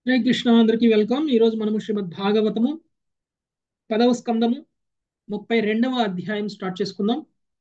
హరే కృష్ణ అందరికీ వెల్కమ్ ఈరోజు మనము శ్రీమద్ భాగవతము పదవ స్కందము ముప్పై రెండవ అధ్యాయం స్టార్ట్ చేసుకుందాం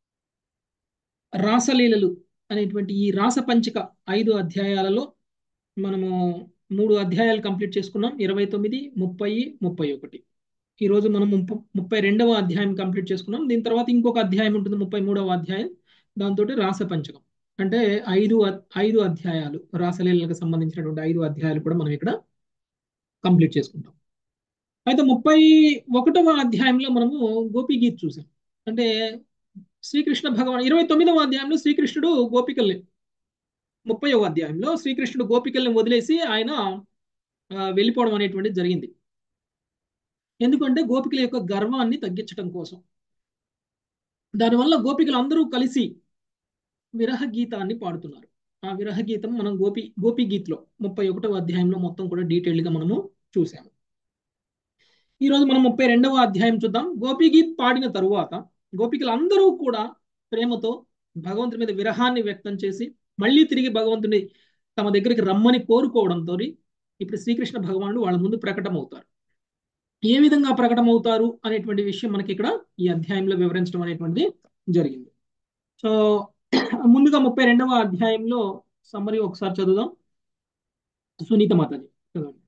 రాసలీలలు అనేటువంటి ఈ రాస పంచిక ఐదు అధ్యాయాలలో మనము మూడు అధ్యాయాలు కంప్లీట్ చేసుకున్నాం ఇరవై తొమ్మిది ముప్పై ముప్పై ఒకటి ఈరోజు మనం ముప్ప ముప్పై రెండవ అధ్యాయం కంప్లీట్ చేసుకున్నాం దీని తర్వాత ఇంకొక అధ్యాయం ఉంటుంది ముప్పై మూడవ అధ్యాయం దాంతో రాస పంచకం అంటే ఐదు ఐదు అధ్యాయాలు రాసలీలకు సంబంధించినటువంటి ఐదు అధ్యాయాలు కూడా మనం ఇక్కడ కంప్లీట్ చేసుకుంటాం అయితే ముప్పై ఒకటవ అధ్యాయంలో మనము గోపీగీత్ చూసాం అంటే శ్రీకృష్ణ భగవాన్ ఇరవై తొమ్మిదవ అధ్యాయంలో శ్రీకృష్ణుడు గోపికల్ని ముప్పైవ అధ్యాయంలో శ్రీకృష్ణుడు గోపికల్ని వదిలేసి ఆయన వెళ్ళిపోవడం అనేటువంటిది జరిగింది ఎందుకంటే గోపికల యొక్క గర్వాన్ని తగ్గించడం కోసం దానివల్ల గోపికలు అందరూ కలిసి విరహ గీతాన్ని పాడుతున్నారు ఆ విరహ గీతం మనం గోపి గోపి గీత్లో ముప్పై ఒకటవ అధ్యాయంలో మొత్తం కూడా డీటెయిల్డ్గా మనము చూసాము ఈరోజు మనం ముప్పై రెండవ అధ్యాయం చూద్దాం గోపి గీత్ పాడిన తరువాత గోపికలు అందరూ కూడా ప్రేమతో భగవంతుడి మీద విరహాన్ని వ్యక్తం చేసి మళ్ళీ తిరిగి భగవంతుని తమ దగ్గరికి రమ్మని కోరుకోవడంతో ఇప్పుడు శ్రీకృష్ణ భగవానుడు వాళ్ళ ముందు ప్రకటమవుతారు ఏ విధంగా ప్రకటమవుతారు అనేటువంటి విషయం మనకి ఇక్కడ ఈ అధ్యాయంలో వివరించడం అనేటువంటిది జరిగింది సో ముందుగా ముప్పై రెండవ అధ్యాయంలో సమ్మరి ఒకసారి చదువుదాం సునీత మాతాజీ చదవండి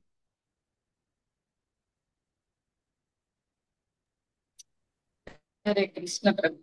హరే కృష్ణ ప్రభు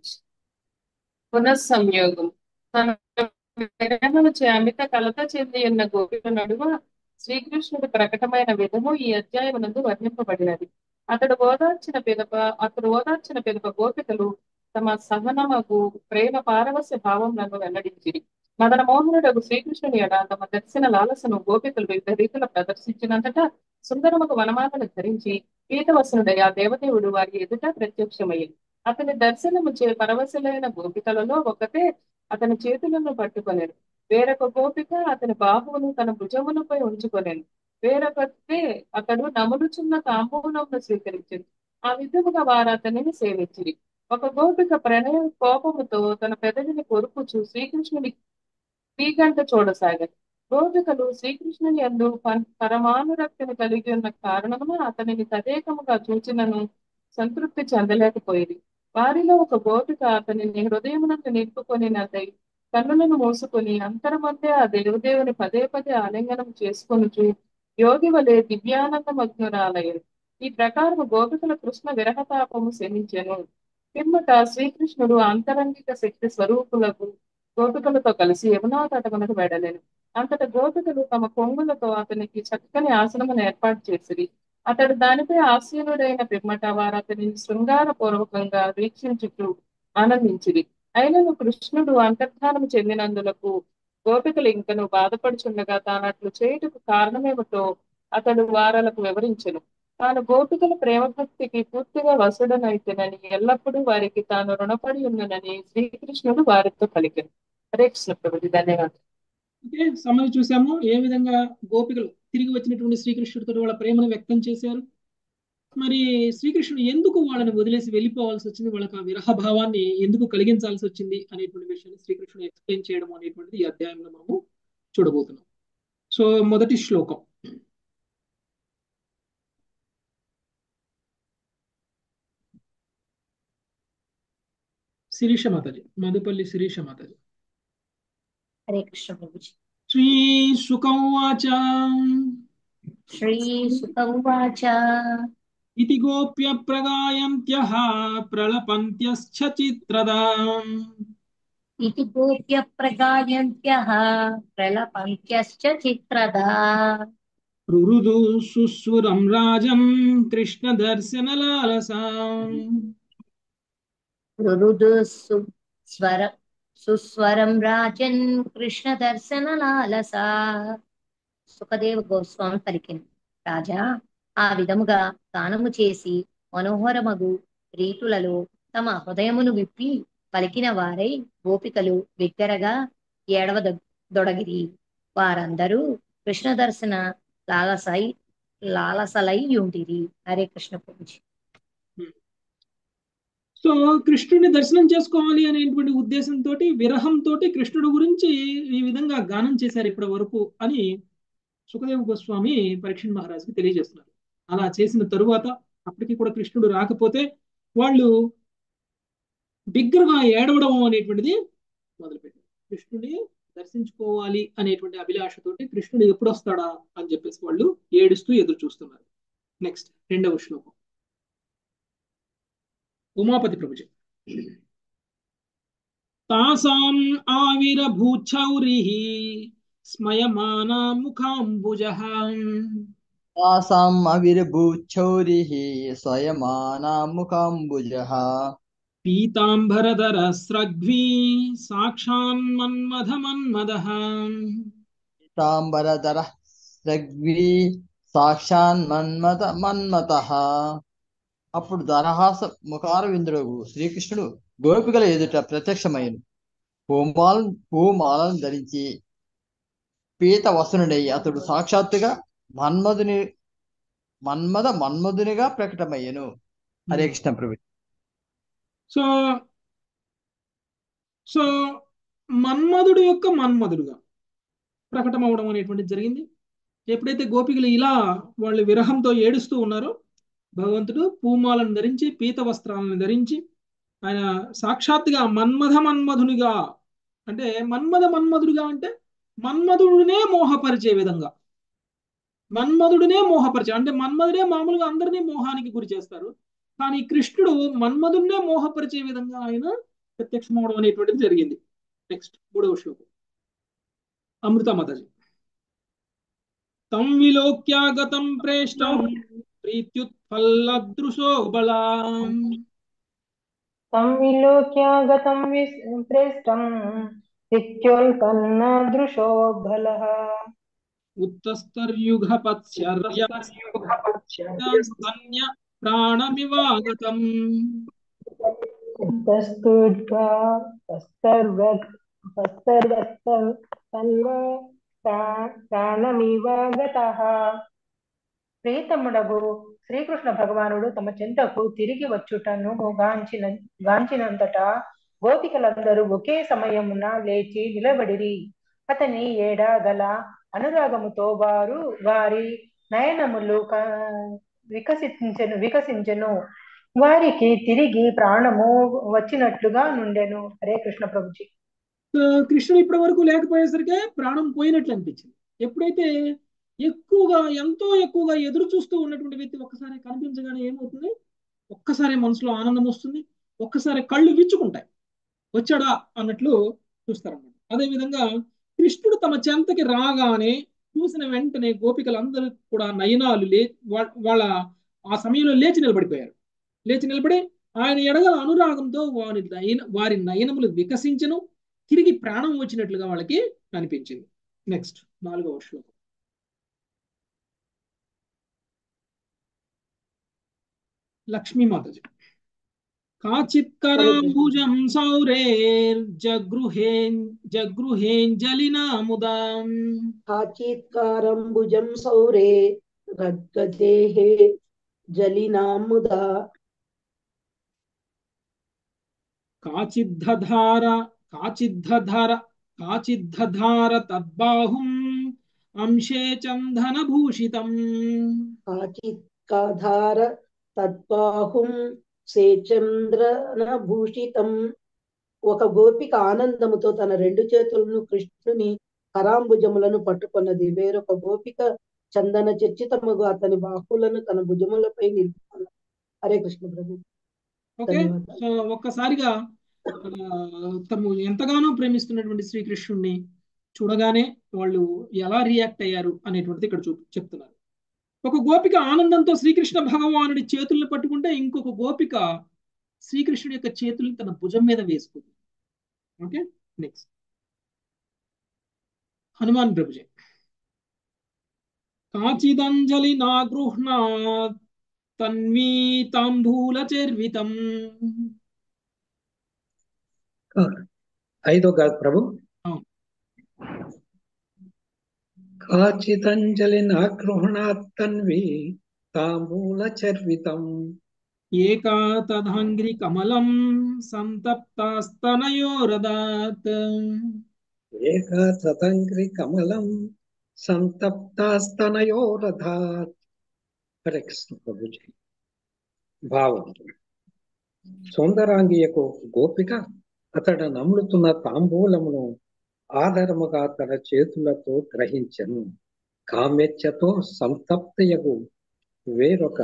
పునఃసంయోగం తన విరహమును అమిత కలత చెంది ఉన్న గోపిక నడుమ శ్రీకృష్ణుడు ప్రకటమైన విధము ఈ అధ్యాయమునందు వర్ణింపబడినది అతడు ఓదార్చిన పిదప అతడు ఓదార్చిన పిదప గోపికలు తమ సహనమగు ప్రేమ పారవస్య భావములను వెల్లడించిరి మదన మోహనుడు శ్రీకృష్ణుని ఎడ తమ దర్శన లాలసను గోపికలు వివిధ రీతిలో ప్రదర్శించినంతటా సుందరముకు వనమాలను ధరించి పీతవసనుడై ఆ దేవదేవుడు వారి ఎదుట ప్రత్యక్షమయ్యింది అతని దర్శనము చే పరవశులైన గోపికలలో ఒకతే అతని చేతులను పట్టుకొనేను వేరొక గోపిక అతని బాహువును తన భుజములపై ఉంచుకొనేను వేరొకతే అతడు నములుచున్న తాంబూలమును స్వీకరించింది ఆ విధముగా వారు అతనిని సేవించిరి ఒక గోపిక ప్రణయ కోపముతో తన పెదవిని కొరుకుచు శ్రీకృష్ణుని పీగంట చూడసాగారు గోపికలు శ్రీకృష్ణుని ఎందు పరమానురక్తిని కలిగి ఉన్న కారణమున అతనిని తదేకముగా చూచినను సంతృప్తి చెందలేకపోయింది వారిలో ఒక గోపిక అతనిని హృదయమునందు నింపుకొని నదై కన్నులను మూసుకొని అంతరమందే ఆ దేవదేవుని పదే పదే ఆలింగనం చేసుకొనుచు యోగి వలె దివ్యానందమగ్నురాలయ్యను ఈ ప్రకారం గోపికల కృష్ణ విరహతాపము శమించెను పిమ్మట శ్రీకృష్ణుడు అంతరంగిక శక్తి స్వరూపులకు గోపికలతో కలిసి యమునా తటమునకు వెడలేను అంతట గోపికలు తమ కొంగులతో అతనికి చక్కని ఆసనమును ఏర్పాటు చేసిరి అతడు దానిపై ఆసీనుడైన పిమ్మట వారు అతనిని శృంగార పూర్వకంగా వీక్షించుతూ ఆనందించిరి అయినను కృష్ణుడు అంతర్ధానం చెందినందులకు గోపికలు ఇంకను బాధపడుచుండగా తానట్లు చేయుటకు కారణమేమిటో అతడు వారలకు వివరించెను తాను గోపికల ప్రేమభక్తికి పూర్తిగా వసుడనైతేనని ఎల్లప్పుడూ వారికి తాను రుణపడి ఉన్ననని శ్రీకృష్ణుడు వారితో పలికారు హరే కృష్ణ ప్రభుజీ ధన్యవాదాలు ఓకే సమయం చూసాము ఏ విధంగా గోపికలు తిరిగి వచ్చినటువంటి శ్రీకృష్ణుడితో వాళ్ళ ప్రేమను వ్యక్తం చేశారు మరి శ్రీకృష్ణుడు ఎందుకు వాళ్ళని వదిలేసి వెళ్ళిపోవాల్సి వచ్చింది వాళ్ళకి ఆ విరహ భావాన్ని ఎందుకు కలిగించాల్సి వచ్చింది అనేటువంటి విషయాన్ని శ్రీకృష్ణుడు ఎక్స్ప్లెయిన్ చేయడం అనేటువంటిది ఈ అధ్యాయంలో మనము చూడబోతున్నాం సో మొదటి శ్లోకం శిరీష మాతాజీ మధుపల్లి శిరీష మాతాజీ హరే కృష్ణ ప్రభుజీ శ్రీ సుఖవాచ శ్రీ సుఖ ఉవాచ इति गोप्य प्रगायन्त्यः प्रलपन्त्यश्च चित्रदाम् इति गोप्य प्रगायन्त्यः प्रलपन्त्यश्च चित्रदा रुरुदु सुस्वरं राजन् कृष्णदर्शनलालसाम् रुरुदु सुस्वर సుస్వరం రాజన్ కృష్ణ దర్శన లాలస సుఖదేవ గోస్వామి పలికింది రాజా ఆ విధముగా గానము చేసి మనోహరమగు రీతులలో తమ హృదయమును విప్పి పలికిన వారై గోపికలు బిగ్గరగా ఏడవ దొడగిరి వారందరూ కృష్ణ దర్శన లాలసై లాలసలై ఉండిరి హరే కృష్ణ ప్రభుజీ సో కృష్ణుడిని దర్శనం చేసుకోవాలి అనేటువంటి ఉద్దేశంతో విరహంతో కృష్ణుడు గురించి ఈ విధంగా గానం చేశారు ఇప్పటి వరకు అని సుఖదేవ గోస్వామి పరీక్షణ్ మహారాజ్కి తెలియజేస్తున్నారు అలా చేసిన తరువాత అప్పటికి కూడా కృష్ణుడు రాకపోతే వాళ్ళు బిగ్గరగా ఏడవడం అనేటువంటిది మొదలుపెట్టారు కృష్ణుడి దర్శించుకోవాలి అనేటువంటి అభిలాషతోటి కృష్ణుడు ఎప్పుడు వస్తాడా అని చెప్పేసి వాళ్ళు ఏడుస్తూ ఎదురు చూస్తున్నారు నెక్స్ట్ రెండవ శ్లోకం ఉమాపతి ప్రభుజీ తాసాం ఆవిరభూచౌరి స్మయమానా ముఖాంబుజః तासाम् अविर्भूच्छौरिः स्वयमानामुखाम्बुजः పీతాంబరధర స్రగ్వీ సాక్షాన్మన్మథ మన్మదః పీతాంబరధరः స్రగ్వీ సాక్షాన్మన్మత మన్మతః అప్పుడు దరహాస ముఖారవిందుడు శ్రీకృష్ణుడు గోపికల ఎదుట ప్రత్యక్షమైన పూమాల పూమాలను ధరించి పీత వసునుడై అతడు సాక్షాత్తుగా మన్మధుని మన్మద మన్మధునిగా ప్రకటమయ్యను హరే కృష్ణ ప్రభు సో సో మన్మధుడు యొక్క మన్మధుడుగా ప్రకటమవడం అనేటువంటిది జరిగింది ఎప్పుడైతే గోపికలు ఇలా వాళ్ళు విరహంతో ఏడుస్తూ ఉన్నారో భగవంతుడు పూమాలను ధరించి పీత వస్త్రాలను ధరించి ఆయన సాక్షాత్తుగా మన్మథ మన్మధునిగా అంటే మన్మథ మన్మధుడిగా అంటే మన్మధుడునే మోహపరిచే విధంగా మన్మధుడినే మోహపరిచే అంటే మన్మధుడే మామూలుగా అందరినీ మోహానికి గురి చేస్తారు కానీ కృష్ణుడు మన్మధుడినే మోహపరిచే విధంగా ఆయన ప్రత్యక్షమవడం అనేటువంటిది జరిగింది నెక్స్ట్ మూడవ శ్లోకం అమృత మతజి తం విలోక్యాగతం ప్రేష్టం ప్రీత్యుత్ఫల్లదృశో బలాం తం విలోక్యాగతం విస్- ప్రేష్టం నిత్యోల్పన్నదృశో బలః ఉత్తస్తర్యుగపత్స్య ప్రాణమివాగతం తస్తూర్ధ్వా తస్తర్వగ్ తస్తర్వస్తర్ తన్వ ప్రా- ప్రాణమివాగతః ప్రీతముడగు శ్రీకృష్ణ భగవానుడు తమ చెంతకు తిరిగి వచ్చుటను గాంచిన గాంచినంతటా గోపికలందరూ ఒకే సమయమున లేచి నిలబడిరి అతని ఏడ గల అనురాగముతో వారు వారి నయనములు క- వికసించెను వికసించెను వారికి తిరిగి ప్రాణము వచ్చినట్లుగా నుండెను హరే కృష్ణ ప్రభుజీ సో కృష్ణుడు ఇప్పటి వరకు లేకపోయేసరికి ప్రాణం పోయినట్లు అనిపించింది ఎప్పుడైతే ఎక్కువగా ఎంతో ఎక్కువగా ఎదురు చూస్తూ ఉన్నటువంటి వ్యక్తి ఒక్కసారి కనిపించగానే ఏమవుతుంది ఒక్కసారి మనసులో ఆనందం వస్తుంది ఒక్కసారి కళ్ళు విచ్చుకుంటాయి వచ్చాడా అన్నట్లు చూస్తారన్నమాట అదేవిధంగా కృష్ణుడు తమ చెంతకి రాగానే చూసిన వెంటనే గోపికలందరూ కూడా నయనాలు లే వా- వాళ్ళ ఆ సమయంలో లేచి నిలబడిపోయారు లేచి నిలబడి ఆయన ఎడగల అనురాగంతో వారి నయన వారి నయనములు వికసించను తిరిగి ప్రాణం వచ్చినట్లుగా వాళ్ళకి కనిపించింది నెక్స్ట్ నాలుగవ శ్లోకం లక్ష్మీమాతజీ కాచిత్కరాంబుజం సౌరేర్ జగృహేన్ జగృహేంజలినాముదాం కాచిత్కారంబుజం సౌరే గద్గదేహే జలినాముదా కాచిద్ధధార కాచిద్ధధార కాచిద్ధధార తద్బాహుం అంశే చందనభూషితం కాచిత్కాధార తద్బాహుం సేచంద్రనభూషితం ఒక గోపిక ఆనందముతో తన రెండు చేతులను కృష్ణుని కరాంబుజములను పట్టుకొన్నది వేరొక గోపిక చందన చర్చితముగు అతని బాహువులను తన భుజములపై నిలుపుకున్నది హరే కృష్ణ ప్రభు ఓకే ధన్యవాదాలు. సో ఒక్కసారిగా ఆ, తము ఎంతగానో ప్రేమిస్తున్నటువంటి శ్రీకృష్ణుడిని చూడగానే వాళ్ళు ఎలా రియాక్ట్ అయ్యారు అనేటువంటిది ఇక్కడ చూ చెప్తున్నారు ఒక గోపిక ఆనందంతో శ్రీకృష్ణ భగవానుడి చేతుల్ని పట్టుకుంటే ఇంకొక గోపిక శ్రీకృష్ణుడి యొక్క చేతుల్ని తన భుజం మీద వేసుకుంది ఓకే నెక్స్ట్ హనుమాన్ ప్రభుజీ కాచిదంజలి నా గృహ్ణాత్ తన్వీ తాంబూల చర్వితం ఐదో కాదు ప్రభు అవును. కాచితంజలి నాగృహణాత్తన్వి తాంబూల చర్వితం ఏకా తదాంగ్రి కమలం సంతప్తాస్తనయోరదాత్ ఏక తతంగ్రి కమలం సంతప్తాస్తనయో రథాత్ హరే కృష్ణ ప్రభుజీ భావం సుందరాంగియకు గోపిక అతడు నమ్ముతున్న తాంబూలమును ఆధారముగా తన చేతులతో గ్రహించను కామెచ్చతో సంతప్తయగు వేరొక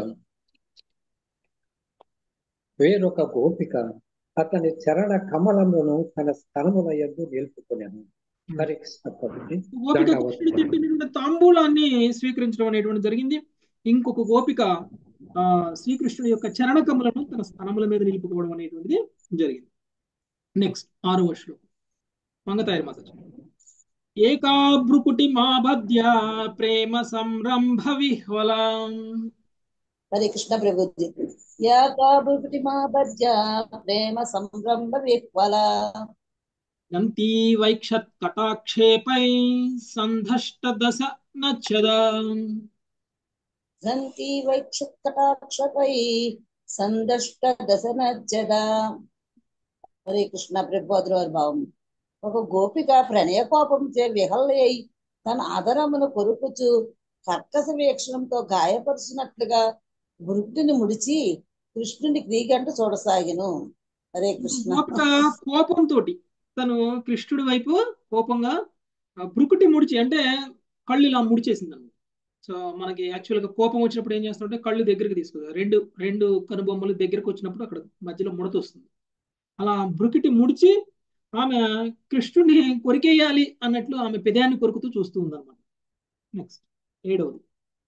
వేరొక గోపిక అతని చరణ కమలములను తన స్థలముల యందు నిలుపుకునేను హరే కృష్ణ ప్రభుజీ గోపిక దండవత్ కృష్ణుడు చెప్పినటువంటి తాంబూలాన్ని స్వీకరించడం అనేటువంటి జరిగింది ఇంకొక గోపిక ఆ శ్రీకృష్ణుడి యొక్క చరణకములను తన స్థనముల మీద నిలుపుకోవడం అనేటువంటిది జరిగింది నెక్స్ట్ ఆరో వర్షం మంగతాయర్ మాత ఏకా భ్రుకుటి మాభద్య ప్రేమ సంరంభ విహ్వలం హరే కృష్ణ ప్రభుజీ యాకాభుటి మా భజ్య ప్రేమ సంరంభ విహ్వల యంతి వైక్షత్ కటాక్షేపై సంధష్ట దశ నచ్చద జంతి వైక్షకటాక్షపై సందష్ట దశనజ్జద హరే కృష్ణ ప్రభుద్రవారి భావం ఒక గోపిక ప్రణయ కోపం చే విహల్లి అయి తన ఆదరమును కొరుకుచు కర్కశ వీక్షణంతో గాయపరుచినట్లుగా వృత్తిని ముడిచి కృష్ణుని క్రీగంట చూడసాగిను హరే కృష్ణ గోపిక కోపంతో తను కృష్ణుడి వైపు కోపంగా ఆ, భ్రుకుటి ముడిచి అంటే కళ్ళు ఇలా ముడిచేసింది అనమాట సో మనకి యాక్చువల్గా కోపం వచ్చినప్పుడు ఏం చేస్తుంటే కళ్ళు దగ్గరికి తీసుకుంటారు రెండు రెండు కనుబొమ్మలు దగ్గరికి వచ్చినప్పుడు అక్కడ మధ్యలో ముడత వస్తుంది అలా భ్రుకిటి ముడిచి ఆమె కృష్ణుడిని కొరికేయాలి అన్నట్లు ఆమె పెదాన్ని కొరుకుతూ చూస్తూ ఉందన్నమాట నెక్స్ట్ ఏడవది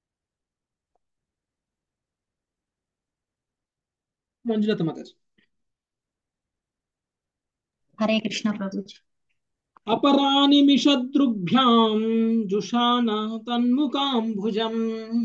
మంజులత మాతాజీ హరే కృష్ణ ప్రభుజీ అపరానిమిషదృగ్భ్యాం జుషాన తన్ముఖాంభుజం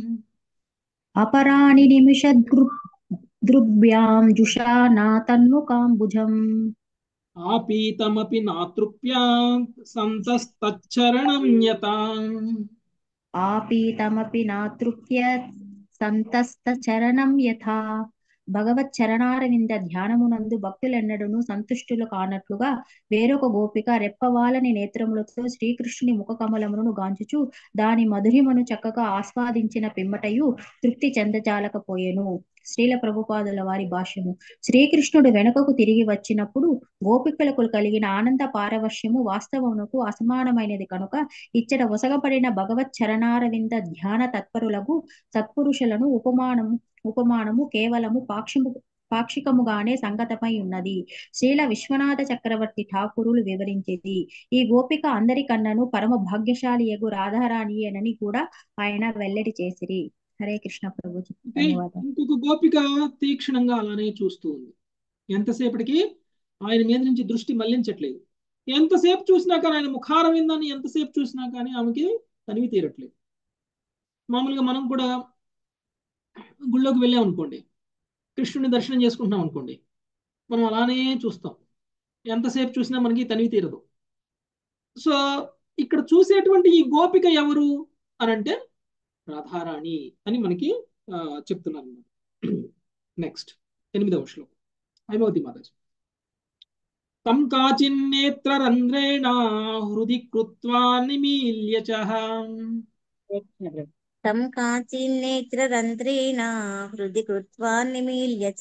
అపరాణి నిమిష దృగ్భ్యాం జుషానా తన్ముఖాంబుజం ఆపీతమపి నాతృప్య సంతస్తచ్చరణం యతాం ఆపీతమపి నాతృప్య సంతస్త చరణం యథా భగవత్ చరణారవింద ధ్యానమునందు భక్తులెన్నడూను సంతుష్టులు కానట్లుగా వేరొక గోపిక రెప్పవాలని నేత్రములతో శ్రీకృష్ణుని ముఖ కమలమును గాంచుచు దాని మధురిమను చక్కగా ఆస్వాదించిన పిమ్మటయు తృప్తి చెందజాలకపోయెను శ్రీల ప్రభుపాదుల వారి భాష్యము శ్రీకృష్ణుడు వెనుకకు తిరిగి వచ్చినప్పుడు గోపికలకు కలిగిన ఆనంద పారవశ్యము వాస్తవమునకు అసమానమైనది కనుక ఇచ్చట ఒసగబడిన భగవత్ చరణారవింద ధ్యాన తత్పరులకు సత్పురుషులను ఉపమానము ఉపమానము కేవలము పాక్షిము పాక్షికముగానే సంగతమై ఉన్నది శ్రీల విశ్వనాథ చక్రవర్తి ఠాకూరులు వివరించేది ఈ గోపిక అందరికన్నను పరమ భాగ్యశాలియగు రాధారాణియేనని కూడా ఆయన వెల్లడి చేసిరి హరే కృష్ణ ప్రభుజీ అంటే ధన్యవాదాలు ఇంకొక గోపిక తీక్షణంగా అలానే చూస్తూ ఉంది ఎంతసేపటికి ఆయన మీద నుంచి దృష్టి మళ్లించట్లేదు ఎంతసేపు చూసినా కానీ ఆయన ముఖారం విందని ఎంతసేపు చూసినా కానీ ఆమెకి తనివి తీరట్లేదు మామూలుగా మనం కూడా గుళ్ళోకి వెళ్ళాం అనుకోండి కృష్ణుని దర్శనం చేసుకుంటున్నాం అనుకోండి మనం అలానే చూస్తాం ఎంతసేపు చూసినా మనకి తనివి తీరదు సో ఇక్కడ చూసేటువంటి ఈ గోపిక ఎవరు అని అంటే రాధారాణి అని మనకి ఆ, చెప్తున్నారు నెక్స్ట్ ఎనిమిదవ శ్లోకం హైమవతి మాతాజీ తం కాచిన్నేత్రరంధ్రేణ హృది కృత్వా నిమీల్య చ తం కాచిన్నేత్రరంధ్రేణ హృది కృత్వా నిమీల్య చ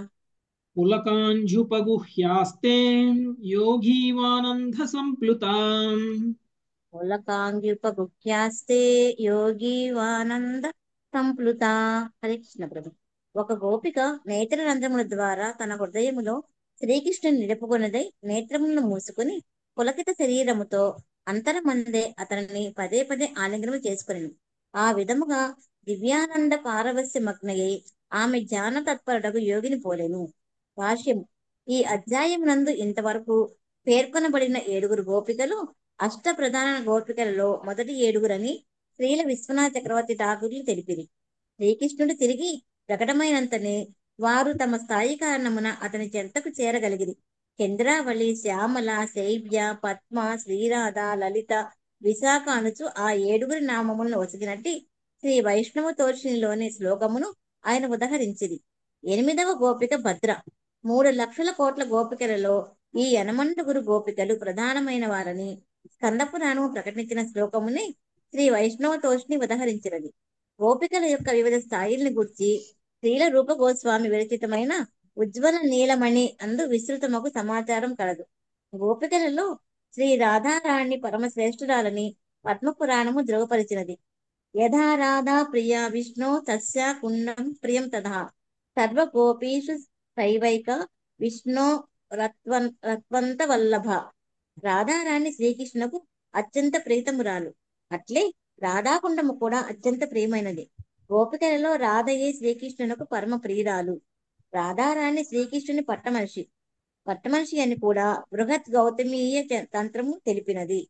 పులకాంజుపగుహ్యాస్తే యోగీవానంద సంప్లుతాం మూలకాంగ్యుపగుహ్యాస్తే యోగీవానంద సంప్లుత హరే కృష్ణ ప్రభు ఒక గోపిక నేత్రరంధ్రముల ద్వారా తన హృదయములో శ్రీకృష్ణుని నిలుపుకొనదై నేత్రములను మూసుకుని పులకిత శరీరముతో అంతరమందే అతనిని పదే పదే ఆలింగనము చేసుకుని ఆ విధముగా దివ్యానంద పారవస్య మగ్నయ్యి ఆమె ధ్యాన తత్పరుడకు యోగిని పోలేను భాష్యం ఈ అధ్యాయమునందు ఇంతవరకు పేర్కొనబడిన ఏడుగురు గోపికలు అష్ట ప్రధాన గోపికలలో మొదటి ఏడుగురని శ్రీల విశ్వనాథ చక్రవర్తి ఠాకూర్లు తెలిపిరి శ్రీకృష్ణుడు తిరిగి ప్రకటమైనంతనే వారు తమ స్థాయి కారణమున అతని చెంతకు చేరగలిగిరి చంద్రావళి శ్యామల శైవ్య పద్మ శ్రీరాధ లలిత విశాఖ అనుచు ఆ ఏడుగురి నామములను వసిగినట్టి శ్రీ వైష్ణవ తోషినిలోని శ్లోకమును ఆయన ఉదహరించిరి ఎనిమిదవ గోపిక భద్ర మూడు లక్షల కోట్ల గోపికలలో ఈ యనమండుగురు గోపికలు ప్రధానమైన వారని స్కంద పురాణము ప్రకటించిన శ్లోకముని శ్రీ వైష్ణవ తోషిని ఉదహరించినది గోపికల యొక్క వివిధ స్థాయిల్ని గుర్చి శ్రీల రూప గోస్వామి విరచితమైన ఉజ్వల నీలమణి అందు విస్తృతమకు సమాచారం కలదు గోపికలలో శ్రీ రాధారాణి పరమశ్రేష్ఠురాలని పద్మపురాణము ధృవపరిచినది యథా రాధా ప్రియా విష్ణు తస్య కుండం ప్రియం తథా సర్వ గోపీషు శైవైక విష్ణు రత్వన్ రత్వంత వల్లభ రాధారాణి శ్రీకృష్ణకు అత్యంత ప్రీతమురాలు అట్లే రాధాకుండము కూడా అత్యంత ప్రియమైనది గోపికలలో రాధయే శ్రీకృష్ణునకు పరమ ప్రియురాలు రాధారాణి శ్రీకృష్ణుని పట్టమనిషి పట్టమనిషి అని కూడా బృహత్ గౌతమీయ చ- తంత్రము తెలిపినది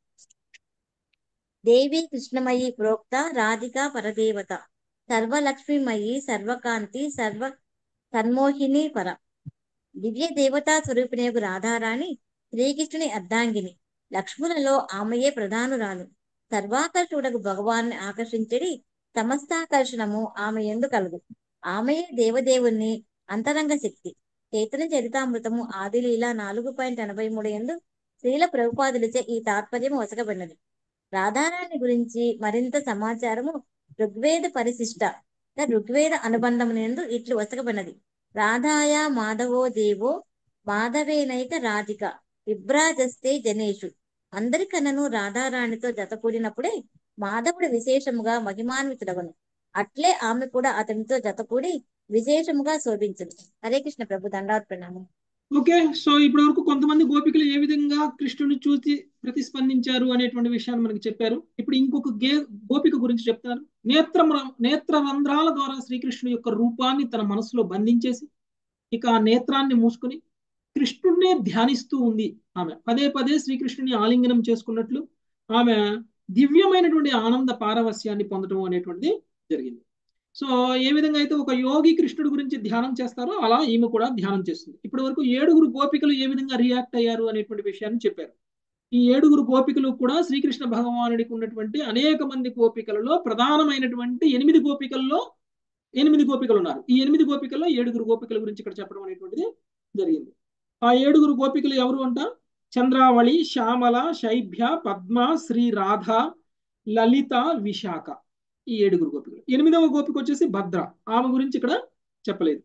దేవి కృష్ణమయి ప్రోక్త రాధిక పరదేవత సర్వలక్ష్మిమయి సర్వకాంతి సర్వ సన్మోహిని పర దివ్య దేవతా స్వరూపిణియకు రాధారాణి శ్రీకృష్ణుని అర్ధాంగిని లక్ష్ములలో ఆమెయే ప్రధానురాలు సర్వాకర్షుడకు భగవాన్ని ఆకర్షించడి సమస్తాకర్షణము ఆమె ఎందు కలదు ఆమెయే దేవదేవుని అంతరంగ శక్తి చైతన్య చరితామృతము ఆదిలీల నాలుగు పాయింట్ ఎనభై మూడు ఎందు శ్రీల ప్రభుపాదులచే ఈ తాత్పర్యము వసకబడినది రాధారాణి గురించి మరింత సమాచారము ఋగ్వేద పరిశిష్ట ఋగ్వేద అనుబంధమునందు ఇట్లు వసకబడినది రాధాయ మాధవో దేవో మాధవేనైక రాధిక విభ్రాజస్తే జనేషు అందరికన్నను రాధారాణితో జతకూడినప్పుడే మాధవుడు విశేషముగా మహిమాన్వితుడవను అట్లే ఆమె కూడా అతనితో జతకూడి విశేషముగా శోభించును హరే కృష్ణ ప్రభు దండాత్ ప్రణామం ఓకే సో ఇప్పటి వరకు కొంతమంది గోపికలు ఏ విధంగా కృష్ణుని చూసి ప్రతిస్పందించారు అనేటువంటి విషయాన్ని మనకి చెప్పారు ఇప్పుడు ఇంకొక గే గోపిక గురించి చెప్తారు నేత్ర నేత్ర రంధ్రాల ద్వారా శ్రీకృష్ణుని యొక్క రూపాన్ని తన మనసులో బంధించేసి ఇక ఆ నేత్రాన్ని మూసుకుని కృష్ణుడినే ధ్యానిస్తూ ఉంది ఆమె పదే పదే శ్రీకృష్ణుని ఆలింగనం చేసుకున్నట్లు ఆమె దివ్యమైనటువంటి ఆనంద పారవస్యాన్ని పొందడం అనేటువంటిది జరిగింది సో ఏ విధంగా అయితే ఒక యోగి కృష్ణుడి గురించి ధ్యానం చేస్తారో అలా ఈమె కూడా ధ్యానం చేస్తుంది ఇప్పటి వరకు ఏడుగురు గోపికలు ఏ విధంగా రియాక్ట్ అయ్యారు అనేటువంటి విషయాన్ని చెప్పారు ఈ ఏడుగురు గోపికలు కూడా శ్రీకృష్ణ భగవానుడికి ఉన్నటువంటి అనేక మంది గోపికలలో ప్రధానమైనటువంటి ఎనిమిది గోపికల్లో ఎనిమిది గోపికలు ఉన్నారు ఈ ఎనిమిది గోపికల్లో ఏడుగురు గోపికల గురించి ఇక్కడ చెప్పడం అనేటువంటిది జరిగింది ఆ ఏడుగురు గోపికలు ఎవరు అంట చంద్రావళి శ్యామల శైభ్య పద్మ శ్రీ రాధ లలిత విశాఖ ఈ ఏడుగురు గోపికలు ఎనిమిదవ గోపిక వచ్చేసి భద్ర ఆమె గురించి ఇక్కడ చెప్పలేదు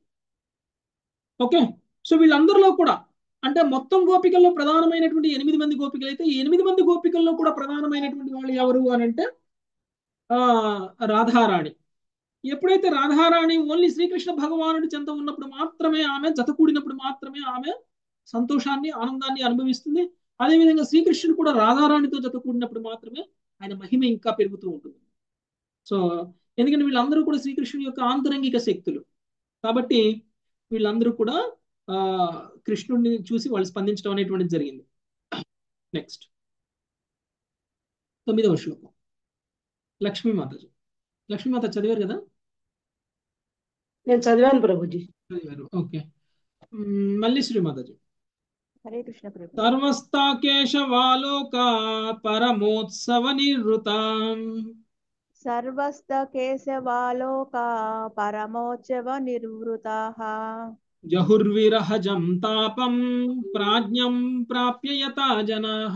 ఓకే సో వీళ్ళందరిలో కూడా అంటే మొత్తం గోపికల్లో ప్రధానమైనటువంటి ఎనిమిది మంది గోపికలు అయితే ఈ ఎనిమిది మంది గోపికల్లో కూడా ప్రధానమైనటువంటి వాళ్ళు ఎవరు అని అంటే ఆ రాధారాణి ఎప్పుడైతే రాధారాణి ఓన్లీ శ్రీకృష్ణ భగవానుడి చెంత ఉన్నప్పుడు మాత్రమే ఆమె జతకూడినప్పుడు మాత్రమే ఆమె సంతోషాన్ని ఆనందాన్ని అనుభవిస్తుంది అదేవిధంగా శ్రీకృష్ణుడు కూడా రాధారాణితో జతకూడినప్పుడు మాత్రమే ఆయన మహిమ ఇంకా పెరుగుతూ ఉంటుంది సో ఎందుకంటే వీళ్ళందరూ కూడా శ్రీకృష్ణుని యొక్క ఆంతరంగిక శక్తులు కాబట్టి వీళ్ళందరూ కూడా ఆ కృష్ణుడిని చూసి వాళ్ళు స్పందించడం అనేటువంటిది జరిగింది నెక్స్ట్ తొమ్మిదవ శ్లోకం లక్ష్మీమాత లక్ష్మీమాత చదివారు కదా నేను చదివాను ప్రభుజీ చదివారు ఓకే మళ్ళీ శ్రీమాతాజీ హరే కృష్ణ ప్రభు సర్వస్థాకేశవాలోక పరమోత్సవ నివృతాం సర్వస్థ కేశవాలోకా పరమోత్సవ నిర్వృతాః జహుర్విరహజం తాపం ప్రాజ్ఞం ప్రాప్య యథా జనాః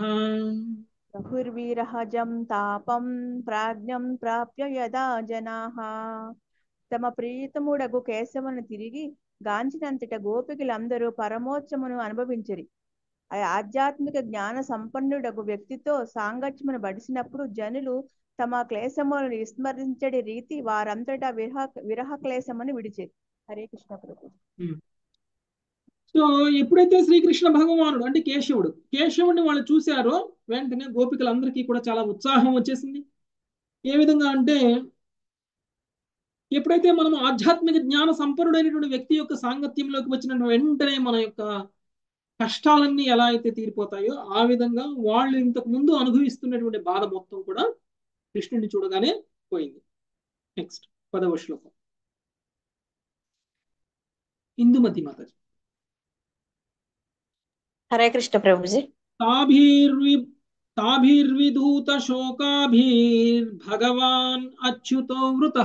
బహుర్విరహజం తాపం ప్రాజ్ఞం ప్రాప్య యదా జనాః తమ ప్రియతముడగు కేశవును తిరిగి గాంచినంతట గోపికలందరూ పరమోత్సమును అనుభవించిరి ఆ ఆధ్యాత్మిక జ్ఞాన సంపన్నుడగు వ్యక్తితో సాంగత్యమును బడిసినప్పుడు జనులు తమ క్లేశములను విస్మరించడి రీతి వారంతటా విరహ విరహ క్లేశమును విడిచేది హరే కృష్ణ ప్రభు సో ఎప్పుడైతే శ్రీకృష్ణ భగవానుడు అంటే కేశవుడు కేశవుడిని వాళ్ళు చూశారో వెంటనే గోపికలందరికీ కూడా చాలా ఉత్సాహం వచ్చేసింది ఏ విధంగా అంటే ఎప్పుడైతే మనం ఆధ్యాత్మిక జ్ఞాన సంపన్నుడైనటువంటి వ్యక్తి యొక్క సాంగత్యంలోకి వచ్చిన వెంటనే మన యొక్క కష్టాలన్నీ ఎలా అయితే తీరిపోతాయో ఆ విధంగా వాళ్ళు ఇంతకు ముందు అనుభవిస్తున్నటువంటి బాధ మొత్తం కూడా కృష్ణుడిని చూడగానే పోయింది నెక్స్ట్ పదవ శ్లోకం ఇందుమతి మాతాజీ హరే కృష్ణ ప్రభుజీ తాభిర్వి తాభిర్విధూత శోకాభిర్భగవాన్ అచ్యుతో వృత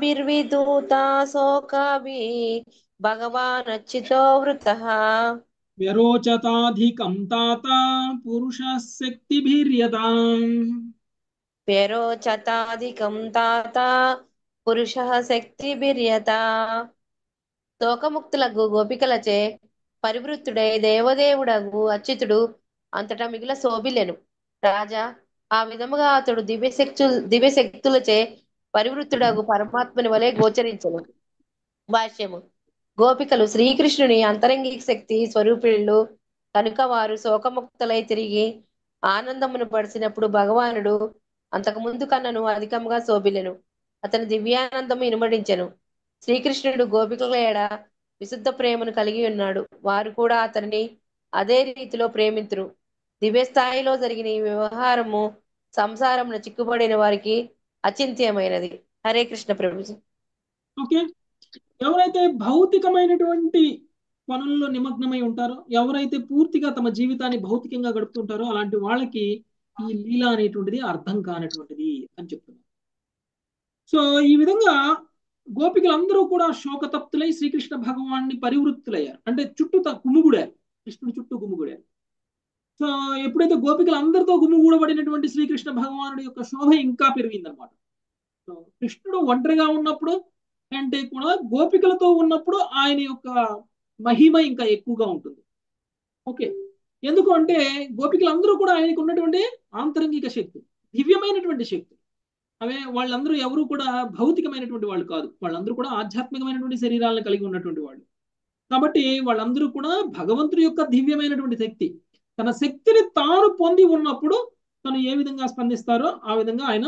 తాభిర్విదూతా శోకాభి భగవాన్ అచ్యుతో వృత వ్యరోచతాధికం తాత పురుష శక్తిభిర్యతాం వ్యరోచతాధికం తాత పురుష శక్తిభిర్యత శోకముక్తులకు గోపికలచే పరివృత్తుడై దేవదేవుడగు అచ్యుతుడు అంతటా మిగిల శోభిలెను రాజా ఆ విధముగా అతడు దివ్యశక్తు దివ్యశక్తులచే పరివృత్తుడగు పరమాత్మని వలె గోచరించను భాష్యము గోపికలు శ్రీకృష్ణుని అంతరంగిక శక్తి స్వరూపిళ్ళు కనుక వారు శోకముక్తులై తిరిగి ఆనందమును పడిచినప్పుడు భగవానుడు అంతకు ముందు కన్నను అధికంగా శోభిలెను అతని దివ్యానందము ఇనుమడించెను శ్రీకృష్ణుడు గోపికల ఏడ విశుద్ధ ప్రేమను కలిగి ఉన్నాడు వారు కూడా అతనిని అదే రీతిలో ప్రేమింతురు దివ్య స్థాయిలో జరిగిన ఈ వ్యవహారము సంసారమున చిక్కుబడిన వారికి అచింత్యమైనది హరే కృష్ణ ప్రభుజీ ఓకే ఎవరైతే భౌతికమైనటువంటి పనుల్లో నిమగ్నమై ఉంటారో ఎవరైతే పూర్తిగా తమ జీవితాన్ని భౌతికంగా గడుపుతుంటారో అలాంటి వాళ్ళకి ఈ లీల అనేటువంటిది అర్థం కానటువంటిది అని చెప్తున్నారు సో ఈ విధంగా గోపికలందరూ కూడా శోకతప్తులై శ్రీకృష్ణ భగవాన్ని పరివృత్తులయ్యారు అంటే చుట్టూ గుమ్ముగుడారు కృష్ణుడి చుట్టూ గుమ్ముగుడారు సో ఎప్పుడైతే గోపికలు అందరితో గుమ్ముగూడబడినటువంటి శ్రీకృష్ణ భగవానుడి యొక్క శోభ ఇంకా పెరిగిందనమాట సో కృష్ణుడు ఒంటరిగా ఉన్నప్పుడు అంటే కూడా గోపికలతో ఉన్నప్పుడు ఆయన యొక్క మహిమ ఇంకా ఎక్కువగా ఉంటుంది ఓకే ఎందుకు అంటే గోపికలందరూ కూడా ఆయనకు ఉన్నటువంటి ఆంతరంగిక శక్తి దివ్యమైనటువంటి శక్తి అవే వాళ్ళందరూ ఎవరు కూడా భౌతికమైనటువంటి వాళ్ళు కాదు వాళ్ళందరూ కూడా ఆధ్యాత్మికమైనటువంటి శరీరాలను కలిగి ఉన్నటువంటి వాళ్ళు కాబట్టి వాళ్ళందరూ కూడా భగవంతుడి యొక్క దివ్యమైనటువంటి శక్తి తన శక్తిని తాను పొంది ఉన్నప్పుడు తను ఏ విధంగా స్పందిస్తారో ఆ విధంగా ఆయన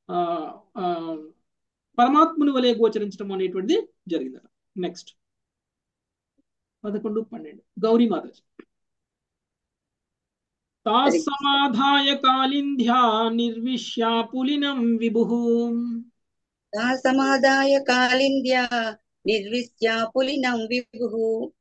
పరమాత్ముని వలె గోచరించడం అనేటువంటిది జరిగిందట నెక్స్ట్ పదకొండు పన్నెండు గౌరీ మాతాజీ తాసమాధాయ కాళింధ్యా నిర్విశ్యా పులినం విభు సమాదాయ కాళింద్యా నిర్విశ్యా పులినం విభు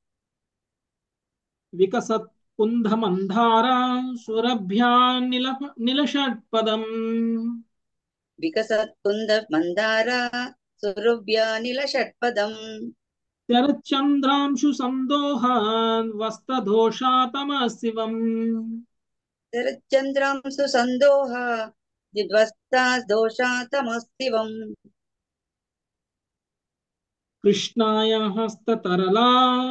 వికసత్ కుంధమంధారా సురభ్యా నిల నిలషట్పదం వికసత్ కుంద మందారా సురభ్యా నిలషట్పదం శరచంద్రాంశు సందోహాన్ వస్తదోషాతమ శరచంద్రాంశు సందోహ విధ్వస్తా దోషాతమస్తివం కృష్ణాయ హస్తతరలా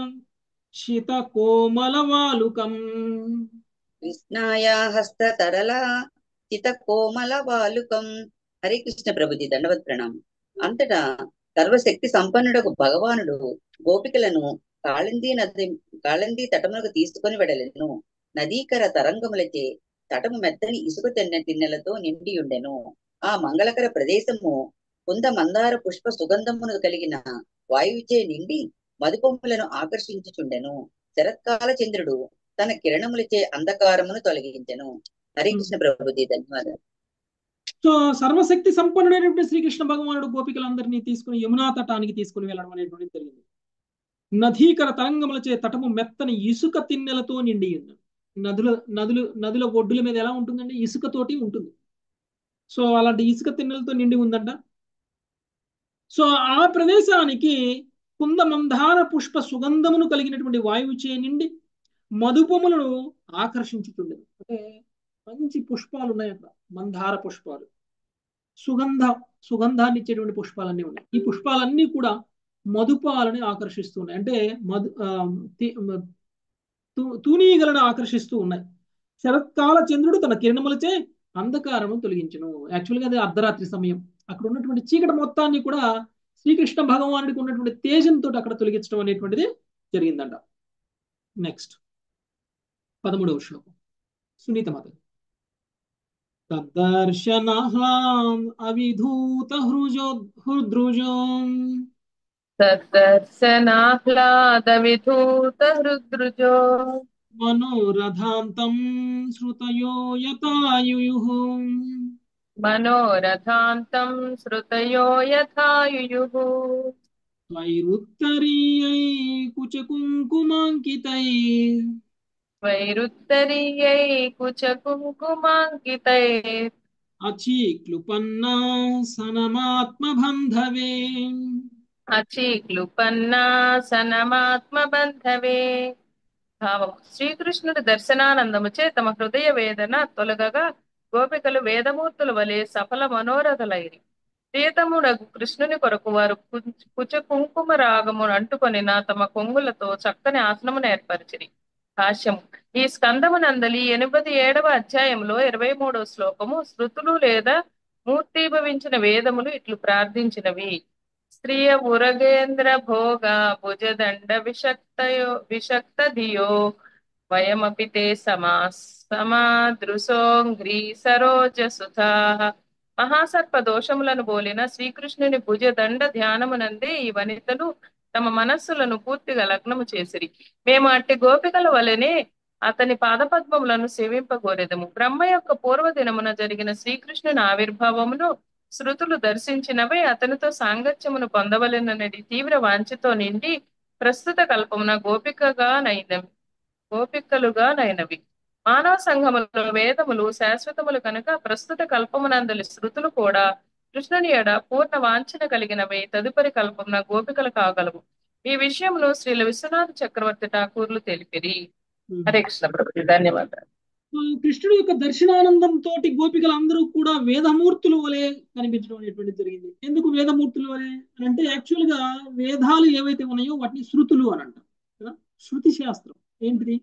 శితకోమలవాలుకం కృష్ణాయ హస్తతరలా చితకోమలవాలుకం హరే కృష్ణ ప్రభుజీ దండవత్ ప్రణామం అంతటా సర్వశక్తి సంపన్నుడకు భగవానుడు గోపికలను కాళింది నది కాళింది తటములకు తీసుకుని వెడలెను నదీకర తరంగములచే తటము మెత్తని ఇసుక తిన్న తిన్నెలతో నిండి ఉండెను ఆ మంగళకర ప్రదేశము కుంద మందార పుష్ప సుగంధమును కలిగిన వాయువుచే నిండి మధుపొమ్ములను ఆకర్షించుచుండెను శరత్కాల చంద్రుడు తన కిరణములచే అంధకారమును తొలగించెను హరే కృష్ణ ప్రభుజీ ధన్యవాదాలు సో సర్వశక్తి సంపన్నుడైనటువంటి శ్రీకృష్ణ భగవానుడు గోపికలందరినీ తీసుకుని యమునా తటానికి తీసుకుని వెళ్ళడం అనేటువంటి జరిగింది నదీకర తరంగములచే తటము మెత్తని ఇసుక తిన్నెలతో నిండి ఉంది నదుల నదులు నదుల ఒడ్డుల మీద ఎలా ఉంటుందండి ఇసుకతోటి ఉంటుంది సో అలాంటి ఇసుక తిన్నెలతో నిండి ఉందంట సో ఆ ప్రదేశానికి కుంద మందార పుష్ప సుగంధమును కలిగినటువంటి వాయువు చే నిండి మధుపములను ఆకర్షించుతుండేది అంటే మంచి పుష్పాలు ఉన్నాయి అక్కడ మందార పుష్పాలు సుగంధ సుగంధాన్ని ఇచ్చేటువంటి పుష్పాలన్నీ ఉన్నాయి ఈ పుష్పాలన్నీ కూడా మధుపాలని ఆకర్షిస్తున్నాయి అంటే మధు తూనీగలను ఆకర్షిస్తూ ఉన్నాయి శరత్కాల చంద్రుడు తన కిరణములచే అంధకారము తొలగించను యాక్చువల్గా అది అర్ధరాత్రి సమయం అక్కడ ఉన్నటువంటి చీకటి మొత్తాన్ని కూడా శ్రీకృష్ణ భగవానుడికి ఉన్నటువంటి తేజంతో అక్కడ తొలగించడం అనేటువంటిది జరిగిందంట నెక్స్ట్ పదమూడవ శ్లోకం సునీత మాత తద్దర్శనహ్లాం అవిధూత హృజో హృద్రుజో తద్దర్శనాహ్లాద విధూత హృద్రుజో మనోరథాంతం శ్రుతయో యథాయుయుః మనోరథాంతం శ్రుతయో యథాయుయుః వైరుత్తరీయై కుచకుంకుమాంకితై వైరుత్తరీయై కుచకుంకుమాంకితై అచీక్లుపన్నా సనమాత్మబంధవే అచీక్లుపన్నా సనమాత్మబంధవే భావం శ్రీకృష్ణుడి దర్శనానందముచే తమ హృదయ వేదన తొలగగా గోపికలు వేదమూర్తుల వలె సఫల మనోరథులైరి ప్రియతముడగు కృష్ణుని కొరకు వారు కు- కుచ కుంకుమ రాగమును అంటుకొనిన తమ కొంగులతో చక్కని ఆసనమును ఏర్పరిచిరి భాష్యం ఈ స్కందమునందలి ఎనిమిది ఏడవ అధ్యాయంలో ఇరవై మూడవ శ్లోకము శృతులు లేదా మూర్తీభవించిన వేదములు ఇట్లు ప్రార్థించినవి స్త్రియ ఉరగేంద్ర భోగ భుజదండ విషక్తయో విషక్త ధియో వయమపి తే సమా సమాదృశోంగ్రీ సరోజ సుధా మహాసర్ప దోషములను బోలిన శ్రీకృష్ణుని భుజదండ ధ్యానమునందే ఈ వనితలు తమ మనస్సులను పూర్తిగా లగ్నము చేసిరి మేము అట్టి గోపికల వలనే అతని పాదపద్మములను సేవింపగోరెదము బ్రహ్మ యొక్క పూర్వదినమున జరిగిన శ్రీకృష్ణుని ఆవిర్భావమును శృతులు దర్శించినవే అతనితో సాంగత్యమును పొందవలెనని తీవ్ర వాంఛతో నిండి ప్రస్తుత కల్పమున గోపికగా నైనవి గోపికలుగా నైనవి మానవ సంఘములో వేదములు శాశ్వతములు కనుక ప్రస్తుత కల్పమునందలి శృతులు కూడా కృష్ణుని ఎడ పూర్ణ వాంఛన కలిగినవే తదుపరి కల్పమున గోపికలు కాగలవు ఈ విషయమును శ్రీల విశ్వనాథ చక్రవర్తి ఠాకూర్లు తెలిపిరి హరే కృష్ణ ప్రభు ధన్యవాదాలు ఆ, కృష్ణుడి యొక్క దర్శనానందం తోటి గోపికలందరూ కూడా వేదమూర్తుల వలె కనిపించడం అనేటువంటిది జరిగింది ఎందుకు వేదమూర్తుల వలె అని అంటే యాక్చువల్ గా వేదాలు ఏవైతే ఉన్నాయో వాటిని శృతులు అని అంటాం కదా శృతి శాస్త్రం ఏంటిది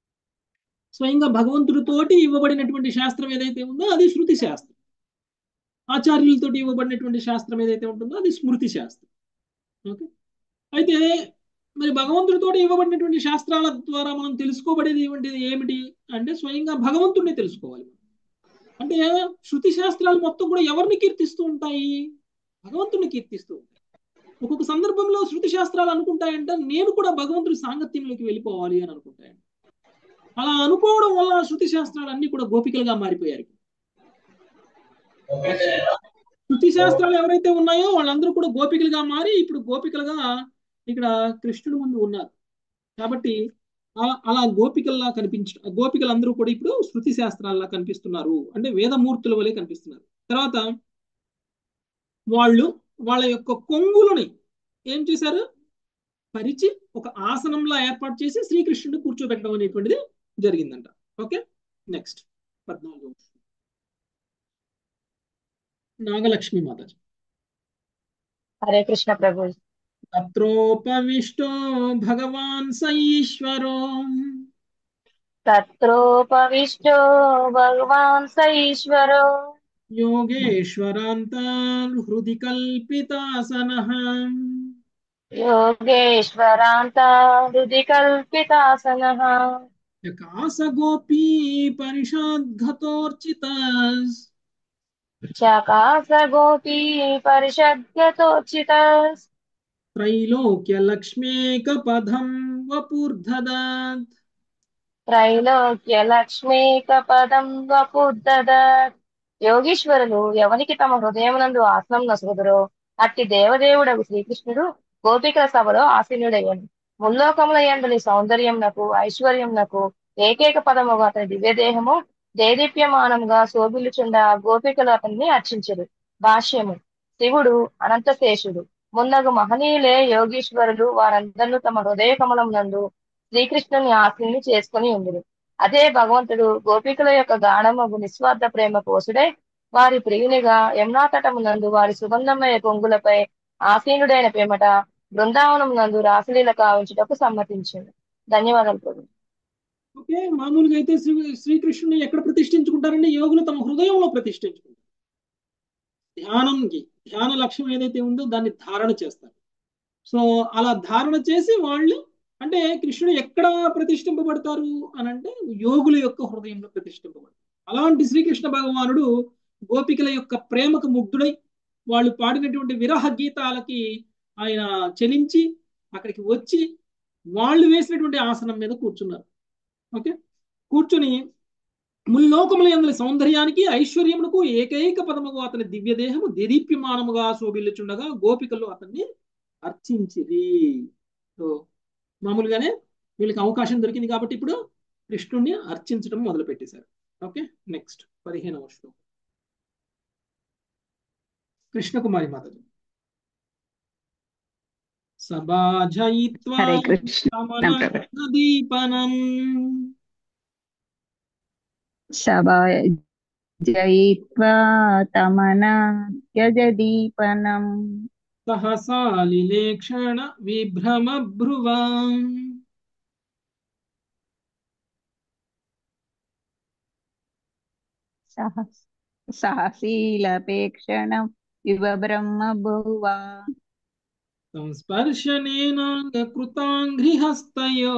స్వయంగా భగవంతుడితోటి ఇవ్వబడినటువంటి శాస్త్రం ఏదైతే ఉందో అది శృతి శాస్త్రం ఆచార్యులతోటి ఇవ్వబడినటువంటి శాస్త్రం ఏదైతే ఉంటుందో అది స్మృతి శాస్త్రం ఓకే అయితే మరి భగవంతుడితోటి ఇవ్వబడినటువంటి శాస్త్రాల ద్వారా మనం తెలుసుకోబడేది ఏమిటి ఏమిటి అంటే స్వయంగా భగవంతుడిని తెలుసుకోవాలి అంటే శృతి శాస్త్రాలు మొత్తం కూడా ఎవరిని కీర్తిస్తూ ఉంటాయి భగవంతుడిని కీర్తిస్తూ ఉంటాయి ఒక్కొక్క సందర్భంలో శృతి శాస్త్రాలు అనుకుంటాయంటే నేను కూడా భగవంతుడి సాంగత్యంలోకి వెళ్ళిపోవాలి అని అనుకుంటాయంట అలా అనుకోవడం వల్ల శృతి శాస్త్రాలు అన్ని కూడా గోపికలుగా మారిపోయారు శృతి శాస్త్రాలు ఎవరైతే ఉన్నాయో వాళ్ళందరూ కూడా గోపికలుగా మారి ఇప్పుడు గోపికలుగా ఇక్కడ కృష్ణుడు ముందు ఉన్నారు కాబట్టి ఆ- అలా గోపికల్లా కనిపించ గోపికలందరూ కూడా ఇప్పుడు శృతి శాస్త్రాల్లా కనిపిస్తున్నారు అంటే వేదమూర్తుల వలె కనిపిస్తున్నారు తర్వాత వాళ్ళు వాళ్ళ యొక్క కొంగులని ఏం చేశారు పరిచి ఒక ఆసనంలా ఏర్పాటు చేసి శ్రీకృష్ణుడు కూర్చోబెట్టడం అనేటువంటిది జరిగిందంట ఓకే నెక్స్ట్ పద్నాలుగు నాగలక్ష్మి మాతాజీ హరే కృష్ణ ప్రభు తత్రోపవిష్టో భగవాన్ స ఈశ్వరో తత్రోపవిష్టో భగవాన్ స ఈశ్వరో యోగేశ్వరాంతాన్ హృది కల్పితాసనః యోగేశ్వరాంత హృది కల్పితాసనః యకాస గోపీ పరిషద్గతోర్చితస్ చకాస గోపీ పరిషద్గతోచితస్ త్రైలోక్య లక్ష్మేక పదం వపుర్ధదత్ త్రైలోక్య లక్ష్మీక పదం వపుద్దదత్ యోగీశ్వరులు ఎవనికి తమ హృదయమునందు ఆసనం నసుగుదురో అట్టి దేవదేవుడగు శ్రీకృష్ణుడు గోపికల సభలో ఆసీనుడయ్యను ముల్లోకముల యందలి సౌందర్యంనకు ఐశ్వర్యంనకు ఏకైక పదముగా అతని దివ్యదేహము దేదీప్యమానంగా శోభిల్లుచుండ గోపికలు అతన్ని అర్చించరు భాష్యము శివుడు అనంతశేషుడు మున్నగు మహనీయులే యోగీశ్వరులు వారందరూ తమ హృదయ కమలమునందు శ్రీకృష్ణుని ఆశీని చేసుకుని ఉందిరు అదే భగవంతుడు గోపికల యొక్క గాఢమగు నిస్వార్థ ప్రేమ కోసుడై వారి ప్రియునిగా యమునా తటమునందు వారి సుగంధమయ కొంగులపై ఆసీనుడైన పిమ్మట బృందావనం నందు రాసలీల కావించుటకు సమ్మతించింది ధన్యవాదాలు ప్రభు ఓకే మామూలుగా అయితే శ్రీ శ్రీకృష్ణుని ఎక్కడ ప్రతిష్ఠించుకుంటారంటే యోగులు తమ హృదయంలో ప్రతిష్ఠించుకుంటారు ధ్యానంకి ధ్యాన లక్ష్యం ఏదైతే ఉందో దాన్ని ధారణ చేస్తారు సో అలా ధారణ చేసి వాళ్ళు అంటే కృష్ణుడు ఎక్కడ ప్రతిష్ఠింపబడతారు అని అంటే యోగుల యొక్క హృదయంలో ప్రతిష్ఠింపబడతారు అలాంటి శ్రీకృష్ణ భగవానుడు గోపికల యొక్క ప్రేమకు ముగ్ధుడై వాళ్ళు పాడినటువంటి విరహ గీతాలకి ఆయన చెలించి అక్కడికి వచ్చి వాళ్ళు వేసినటువంటి ఆసనం మీద కూర్చున్నారు ఓకే కూర్చుని ముల్లోకముల ఎందలి సౌందర్యానికి ఐశ్వర్యమునకు ఏకైక పదముగా అతని దివ్యదేహము దేదీప్యమానముగా శోభిల్లుచుండగా గోపికలు అతన్ని అర్చించిరి సో మామూలుగానే వీళ్ళకి అవకాశం దొరికింది కాబట్టి ఇప్పుడు కృష్ణుణ్ణి అర్చించడం మొదలు పెట్టేశారు ఓకే నెక్స్ట్ పదిహేనవ శ్లోకం కృష్ణకుమారి మాతాజీ సభాజయిత్వా హరే కృష్ణ ప్రభు దీపనం సభా జయిత్వా తమన యజదీపనం సహసాలిలేక్షణ విభ్రమ భ్రువాం సహ సహశీలపేక్షణం ఇవ బ్రహ్మ భువా సంస్పర్శనేనాంగకృతాంఘ్రిహస్తయో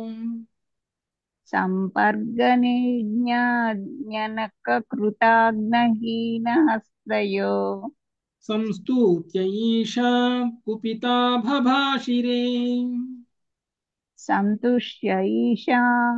సంపర్గనిజ్ఞానక కృతాగ్నహీన హస్తయో సంస్తూత్య ఈశా కుపితా భభాషిరే సంతుష్య ఈశా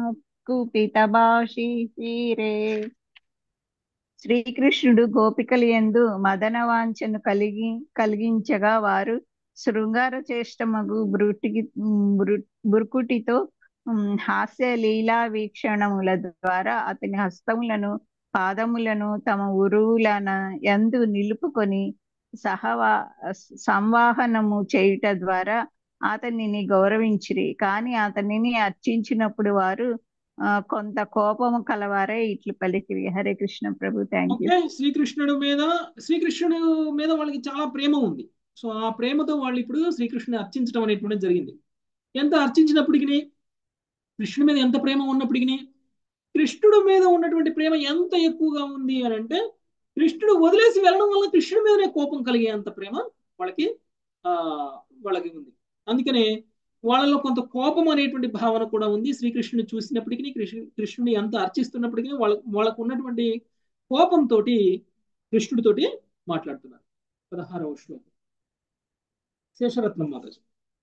కుపితభాషిరే శ్రీకృష్ణుడు గోపికలు ఎందు మదన వాంఛను కలిగి కలిగించగా వారు శృంగార చేష్టమగు బృటికి బురుకుటితో హాస్య లీలా వీక్షణముల ద్వారా అతని హస్తములను పాదములను తమ ఉరువులన ఎందు నిలుపుకొని సహవా సంవాహనము చేయుట ద్వారా అతనిని గౌరవించిరి కానీ అతనిని అర్చించినప్పుడు వారు కొంత కోపము కలవారే ఇట్లు పలికిరి హరే కృష్ణ ప్రభు థ్యాంక్ యూ ఓకే శ్రీకృష్ణుడు మీద శ్రీకృష్ణుడు మీద వాళ్ళకి చాలా ప్రేమ ఉంది సో ఆ ప్రేమతో వాళ్ళు ఇప్పుడు శ్రీకృష్ణుని అర్చించడం అనేటువంటి జరిగింది ఎంత అర్చించినప్పటికీ కృష్ణుడి మీద ఎంత ప్రేమ ఉన్నప్పటికీ కృష్ణుడు మీద ఉన్నటువంటి ప్రేమ ఎంత ఎక్కువగా ఉంది అని అంటే కృష్ణుడు వదిలేసి వెళ్ళడం వల్ల కృష్ణుడి మీదనే కోపం కలిగే అంత ప్రేమ వాళ్ళకి ఆ వాళ్ళకి ఉంది అందుకనే వాళ్ళలో కొంత కోపం అనేటువంటి భావన కూడా ఉంది శ్రీకృష్ణుని చూసినప్పటికీ కృష్ణు కృష్ణుని ఎంత అర్చిస్తున్నప్పటికీ వాళ్ళ వాళ్ళకు ఉన్నటువంటి కోపంతో కృష్ణుడితోటి మాట్లాడుతున్నారు పదహారవ శ్లోకం శేషరత్నం మాతాజీ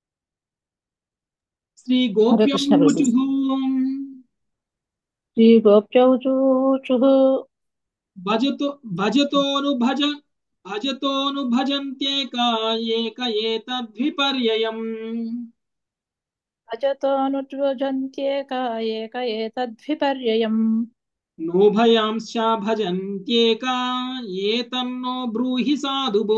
శ్రీ గోప్యూచు శ్రీ గోప్యౌచూచు భజతో భజతోను భజ భజతోను భజంత్యేక ఏక ఏతద్విపర్యయం భజతోనుజంత్యేక ఏక ఏతద్విపర్యయం నోభయాంశ్చ భజంత్యేక ఏతన్నో బ్రూహి సాధుభో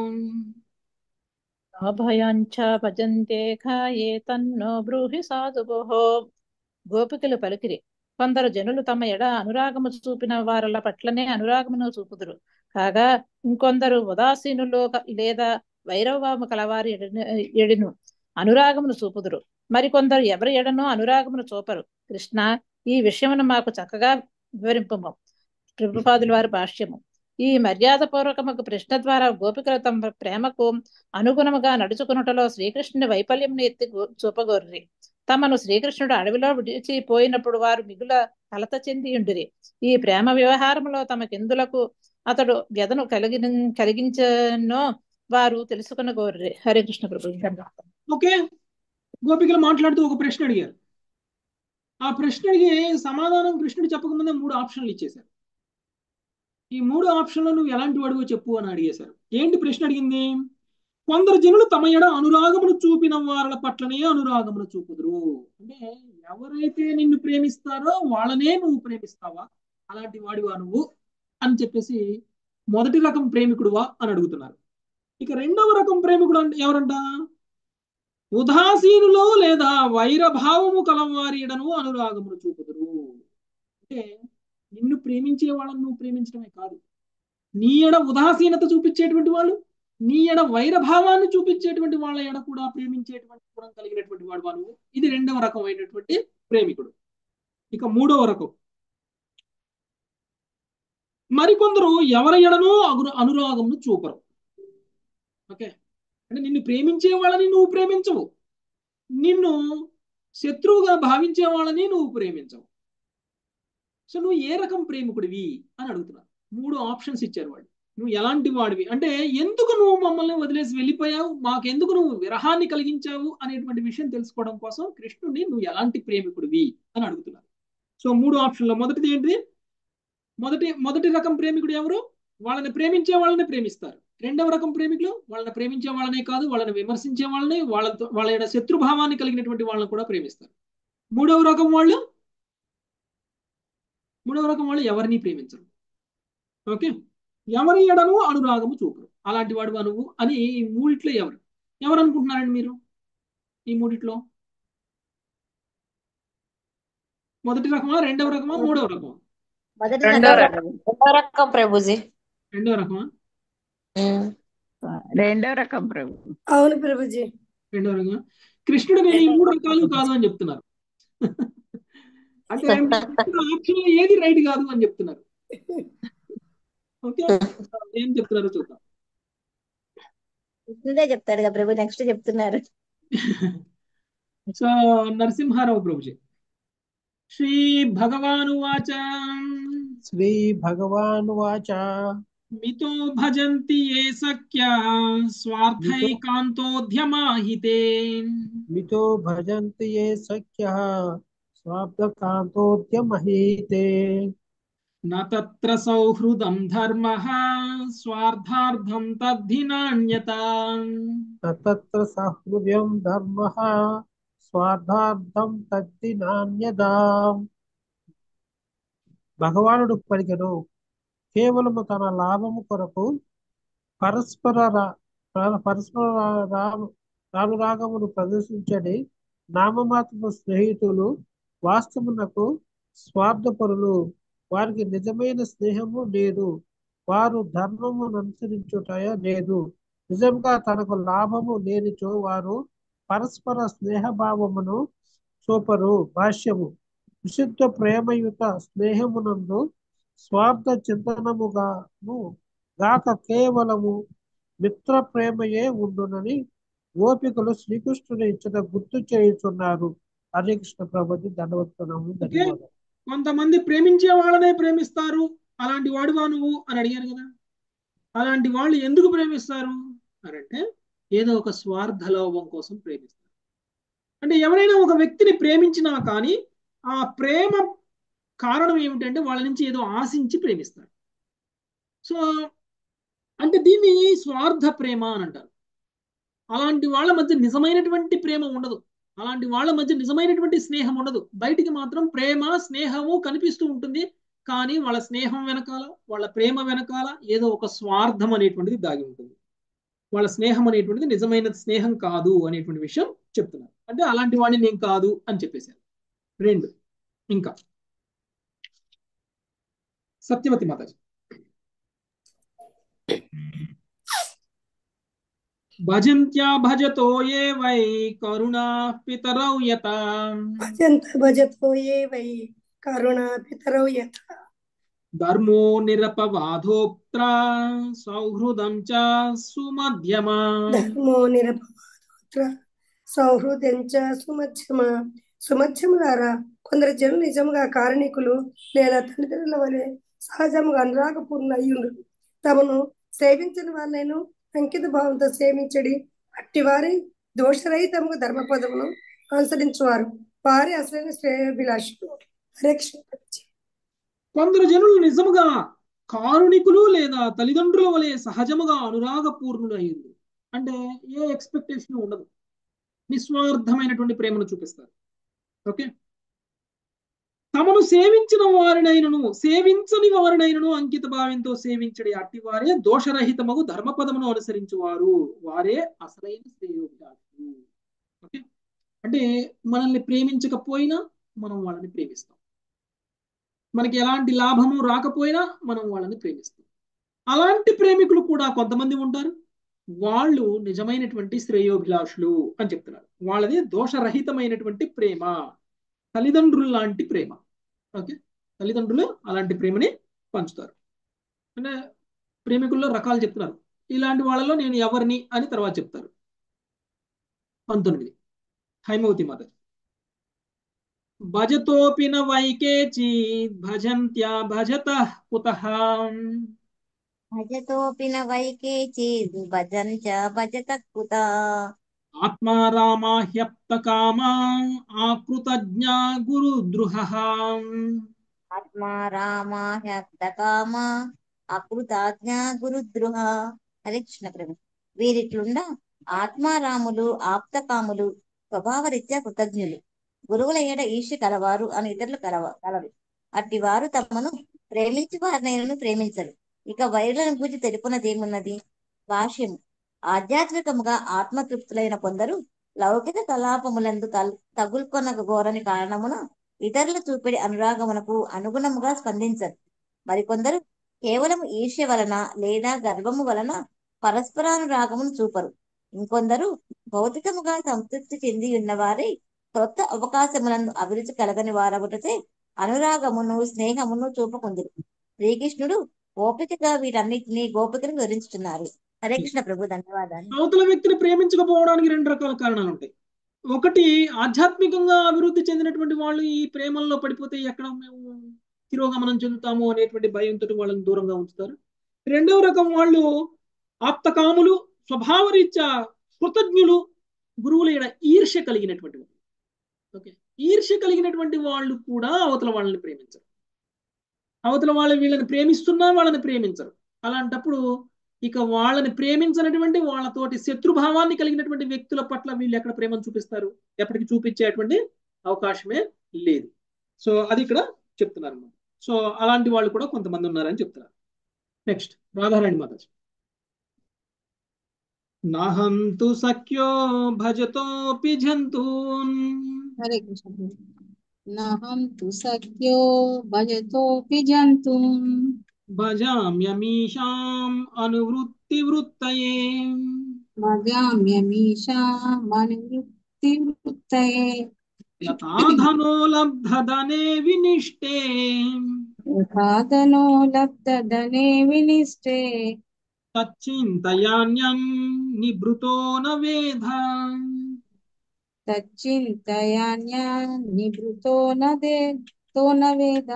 అభయాంచ భజంతేక ఏతన్నో బ్రూహి సాధుభోః గోపికలు పలికిరి కొందరు జనులు తమ ఎడ అనురాగము చూపిన వారల పట్లనే అనురాగమును చూపుదురు కాగా ఇంకొందరు ఉదాసీనులో లేదా వైరవభావము కలవారి ఎడిను అనురాగమును చూపుదురు మరికొందరు ఎవరి ఎడనో అనురాగమును చూపరు కృష్ణ ఈ విషయమును మాకు చక్కగా వివరింపము ప్రభుపాదుల వారి భాష్యము ఈ మర్యాదపూర్వకముకు ప్రశ్న ద్వారా గోపికలు తమ ప్రేమకు అనుగుణముగా నడుచుకున్నటలో శ్రీకృష్ణుని వైఫల్యంను ఎత్తి చూపగోర్రి తమను శ్రీకృష్ణుడు అడవిలో విడిచి పోయినప్పుడు వారు మిగుల కలత చెంది ఉండిరి ఈ ప్రేమ వ్యవహారంలో తమకెందులకు అతడు వ్యధను కలిగి కలిగించనో వారు తెలుసుకున్న గోర్రి హరే కృష్ణ ప్రభు ఓకే గోపికలు మాట్లాడుతూ ఒక ప్రశ్న అడిగారు ఆ ప్రశ్న అడిగి సమాధానం కృష్ణుడు చెప్పకముందే మూడు ఆప్షన్లు ఇచ్చేశారు ఈ మూడు ఆప్షన్లు నువ్వు ఎలాంటి వాడువో చెప్పు అని అడిగేశారు ఏంటి ప్రశ్న అడిగింది కొందరు జనులు తమ ఎడ అనురాగమును చూపిన వారి పట్లనే అనురాగమును చూపుదురు అంటే ఎవరైతే నిన్ను ప్రేమిస్తారో వాళ్ళనే నువ్వు ప్రేమిస్తావా అలాంటి వాడివా నువ్వు అని చెప్పేసి మొదటి రకం ప్రేమికుడువా అని అడుగుతున్నారు ఇక రెండవ రకం ప్రేమికుడు అంటే ఎవరంట ఉదాసీనులో లేదా వైరభావము కలవారి ఎడను అనురాగమును చూపుదురు అంటే నిన్ను ప్రేమించే వాళ్ళని నువ్వు ప్రేమించడమే కాదు నీ ఎడ ఉదాసీనత చూపించేటువంటి వాళ్ళు నీ ఎడ వైరభావాన్ని చూపించేటువంటి వాళ్ళ ఎడ కూడా ప్రేమించేటువంటి గుణం కలిగినటువంటి వాడు నువ్వు ఇది రెండవ రకమైనటువంటి ప్రేమికుడు ఇక మూడవ రకం మరికొందరు ఎవరి ఎడనో అగు అనురాగంను చూపరు ఓకే అంటే నిన్ను ప్రేమించే వాళ్ళని నువ్వు ప్రేమించవు నిన్ను శత్రువుగా భావించే వాళ్ళని నువ్వు ప్రేమించవు సో నువ్వు ఏ రకం ప్రేమికుడివి అని అడుగుతున్నా మూడు ఆప్షన్స్ ఇచ్చారు వాళ్ళు నువ్వు ఎలాంటి వాడివి అంటే ఎందుకు నువ్వు మమ్మల్ని వదిలేసి వెళ్ళిపోయావు మాకెందుకు నువ్వు విరహాన్ని కలిగించావు అనేటువంటి విషయం తెలుసుకోవడం కోసం కృష్ణుడిని నువ్వు ఎలాంటి ప్రేమికుడివి అని అడుగుతున్నారు సో మూడు ఆప్షన్లో మొదటిది ఏంటిది మొదటి మొదటి రకం ప్రేమికుడు ఎవరు వాళ్ళని ప్రేమించే వాళ్ళని ప్రేమిస్తారు రెండవ రకం ప్రేమికులు వాళ్ళని ప్రేమించే వాళ్ళనే కాదు వాళ్ళని విమర్శించే వాళ్ళని వాళ్ళతో వాళ్ళ యొక్క శత్రుభావాన్ని కలిగినటువంటి వాళ్ళని కూడా ప్రేమిస్తారు మూడవ రకం వాళ్ళు మూడవ రకం వాళ్ళు ఎవరిని ప్రేమించరు ఓకే ఎవరి ఎడను అనురాగము చూపరు అలాంటి వాడు నువ్వు అని ఈ మూడిట్లో ఎవరు ఎవరు అనుకుంటున్నారండి మీరు ఈ మూడిట్లో మొదటి రకమా రెండవ రకమా మూడవ రకమా మొదటి రెండో రకం రకం రెండో రకం ప్రభుజీ రెండవ రకమా రెండో రకం ప్రభు అవును ప్రభుజీ రెండవ రకమా కృష్ణుడు నేను ఈ మూడు రకాలు కాదు అని చెప్తున్నారు అంటే ఆప్షన్ ఏది రైట్ కాదు అని చెప్తున్నారు ఓకే ఏం చెప్తున్నారు చూద్దాం కృష్ణుడే చెప్తాడు కదా ప్రభు నెక్స్ట్ చెప్తున్నారు సో నరసింహారావు ప్రభుజీ శ్రీ భగవానువాచ శ్రీ భగవానువాచ మితో భజంతి ఏ సఖ్య స్వార్థైకాంతోద్యమాహితే మితో భజంతి ఏ సఖ్యః స్వార్థకాంతోద్యమహీతే న తత్ర సౌహృదం ధర్మ స్వార్థార్థం తద్ధి నాణ్యత తత్ర సహృదయం ధర్మః స్వార్థార్థం తద్ది నాణ్యదా భగవానుడు పలికెను కేవలము తన లాభము కొరకు పరస్పర రా- ప్ర- పరస్పర రా- రా- రానురాగమును ప్రదర్శించని నామమాత్రపు స్నేహితులు వాస్తవమునకు స్వార్థపరులు వారికి నిజమైన స్నేహము లేదు వారు ధర్మమును అనుసరించుటయ లేదు నిజంగా తనకు లాభము లేనిచో వారు పరస్పర స్నేహభావమును చూపరు భాష్యము విశుద్ధ ప్రేమయుత స్నేహమునందు స్వార్థ చింతనముగాను గాక కేవలము మిత్ర ప్రేమయే ఉండునని గోపికలు శ్రీకృష్ణుని ఇచ్చిన గుర్తు చేయుచున్నారు హరే కృష్ణ ప్రభుజీ దండవత్తున్నాము ధన్యవాదాలు కొంతమంది ప్రేమించే వాళ్ళనే ప్రేమిస్తారు అలాంటి వాడువా నువ్వు అని అడిగారు కదా అలాంటి వాళ్ళు ఎందుకు ప్రేమిస్తారు అని అంటే ఏదో ఒక స్వార్థ లోభం కోసం ప్రేమిస్తారు అంటే ఎవరైనా ఒక వ్యక్తిని ప్రేమించినా కానీ ఆ ప్రేమ కారణం ఏమిటంటే వాళ్ళ నుంచి ఏదో ఆశించి ప్రేమిస్తారు సో అంటే దీన్ని స్వార్థ ప్రేమ అని అంటారు అలాంటి వాళ్ళ మధ్య నిజమైనటువంటి ప్రేమ ఉండదు అలాంటి వాళ్ళ మధ్య నిజమైనటువంటి స్నేహం ఉండదు బయటికి మాత్రం ప్రేమ స్నేహము కనిపిస్తూ ఉంటుంది కానీ వాళ్ళ స్నేహం వెనకాల వాళ్ళ ప్రేమ వెనకాల ఏదో ఒక స్వార్థం అనేటువంటిది దాగి ఉంటుంది వాళ్ళ స్నేహం అనేటువంటిది నిజమైన స్నేహం కాదు అనేటువంటి విషయం చెప్తున్నారు అంటే అలాంటి వాడిని నేను కాదు అని చెప్పేశారు రెండు ఇంకా సత్యవతి మాతాజీ భజంత్యా భజతో ఏ వై కరుణా పితరౌ యత భజంత భజతో ఏ వై కరుణా పితరౌ యథ ధర్మో నిరపవాధోత్ర సౌహృదం చ సుమధ్యమా ధర్మో నిరపవాదోత్ర సౌహృదం చ సుమధ్యమ సుమధ్యములారా కొందరు జనులు నిజముగా కారణికులు లేదా తల్లిదండ్రుల వలె సహజముగా అనురాగపూర్ణ అయ్యుండు తమను సేవించని వాళ్ళను అంకిత భావంతో సేవించడి అట్టి వారి దోషరహితముగా ధర్మపదమును అనుసరించువారు వారి అసలైన శ్రేయోభిలాషులు హరే కృష్ణ కొందరు జనులు నిజముగా కారుణికులు లేదా తల్లిదండ్రుల వలె సహజముగా అనురాగపూర్ణులయ్యింది అంటే ఏ ఎక్స్పెక్టేషన్ ఉండదు నిస్వార్థమైనటువంటి ప్రేమను చూపిస్తారు ఓకే తమను సేవించిన వారినైనను సేవించని వారినైనను అంకిత భావంతో సేవించడి అట్టి వారే దోషరహితమగు ధర్మపదమును అనుసరించువారు వారే అసలైన శ్రేయోభిలాషులు ఓకే అంటే మనల్ని ప్రేమించకపోయినా మనం వాళ్ళని ప్రేమిస్తాం మనకి ఎలాంటి లాభము రాకపోయినా మనం వాళ్ళని ప్రేమిస్తాం అలాంటి ప్రేమికులు కూడా కొంతమంది ఉంటారు వాళ్ళు నిజమైనటువంటి శ్రేయోభిలాషులు అని చెప్తున్నారు వాళ్ళది దోషరహితమైనటువంటి ప్రేమ తల్లిదండ్రులు లాంటి ప్రేమ ఓకే తల్లిదండ్రులు అలాంటి ప్రేమని పంచుతారు అంటే ప్రేమికుల్లో రకాలు చెప్తున్నారు ఇలాంటి వాళ్ళలో నేను ఎవరిని అని తర్వాత చెప్తారు పంతొమ్మిది హైమవతి మాత భజతోపి న వైకేచి భజంత్యా భజత కుతః భజతోపి న వైకేచిద్ భజన్ చ భజత కుత ఆత్మా రామాహ్యప్త కామా ఆకృతజ్ఞ గురుద్రుహ ఆత్మా రామ హ్యక్త కామ అకృతాజ్ఞ గురుద్రుహ హరే కృష్ణ ప్రభు వీరిట్లుండా ఆత్మారాములు ఆప్తకాములు స్వభావరీత్యా కృతజ్ఞులు గురువుల ఏడ ఈర్ష్య కలవారు అని ఇతరులు కలవ కలరు అట్టి వారు తమను ప్రేమించి వారినైనను ప్రేమించరు ఇక వైరులను గురించి తెలుపునదేమున్నది భాష్యం ఆధ్యాత్మికముగా ఆత్మతృప్తులైన కొందరు లౌకిక కలాపములందు తల్- తగుల్కొనక గోరని కారణమున ఇతరులు చూపెడి అనురాగమునకు అనుగుణముగా స్పందించరు మరికొందరు కేవలం ఈర్ష్య వలన లేదా గర్వము వలన పరస్పరానురాగమును చూపరు ఇంకొందరు భౌతికముగా సంతృప్తి చెంది ఉన్నవారై కొత్త అవకాశములను అభిరుచి కలగని వారగుటచే అనురాగమును స్నేహమును చూపకుందురు శ్రీకృష్ణుడు ఓపికగా వీటన్నిటిని గోపికను వివరించుతున్నారు హరే కృష్ణ ప్రభు ధన్యవాదాలు అవతల వ్యక్తిని ప్రేమించకపోవడానికి రెండు రకాల కారణాలు ఉంటాయి ఒకటి ఆధ్యాత్మికంగా అభివృద్ధి చెందినటువంటి వాళ్ళు ఈ ప్రేమల్లో పడిపోతే ఎక్కడ మేము తిరోగమనం చెందుతాము అనేటువంటి భయంతో వాళ్ళని దూరంగా ఉంచుతారు రెండవ రకం వాళ్ళు ఆప్తకాములు స్వభావరీత్యా కృతజ్ఞులు గురువుల ఈడ ఈర్ష్య కలిగినటువంటి వాళ్ళు ఓకే ఈర్ష్య కలిగినటువంటి వాళ్ళు కూడా అవతల వాళ్ళని ప్రేమించరు అవతల వాళ్ళు వీళ్ళని ప్రేమిస్తున్నా వాళ్ళని ప్రేమించరు అలాంటప్పుడు ఇక వాళ్ళని ప్రేమించినటువంటి వాళ్ళతోటి శత్రుభావాన్ని కలిగినటువంటి వ్యక్తుల పట్ల వీళ్ళు ఎక్కడ ప్రేమను చూపిస్తారు ఎప్పటికీ చూపించేటువంటి అవకాశమే లేదు సో అది ఇక్కడ చెప్తున్నారు అన్నమాట సో అలాంటి వాళ్ళు కూడా కొంతమంది ఉన్నారని చెప్తున్నారు నెక్స్ట్ రాధారాణి మాతాజీ నాహంతు సఖ్యో భజతోపి జంతూన్ హరే కృష్ణ నహం తు సఖ్యో భజతోపి జంతుం భజామ్యమీషాం అనువృత్తి వృత్తయే భజామ్యమీషామనువృత్తి వృత్తయే యథాధనో లబ్ధదనే వినిష్టే యథాదనో లబ్ధదనే వినిష్టే తచ్చింతయాన్యం నిభృతో న వేధ తచ్చింతయాన్యా నిభృతో నదే తో నవేద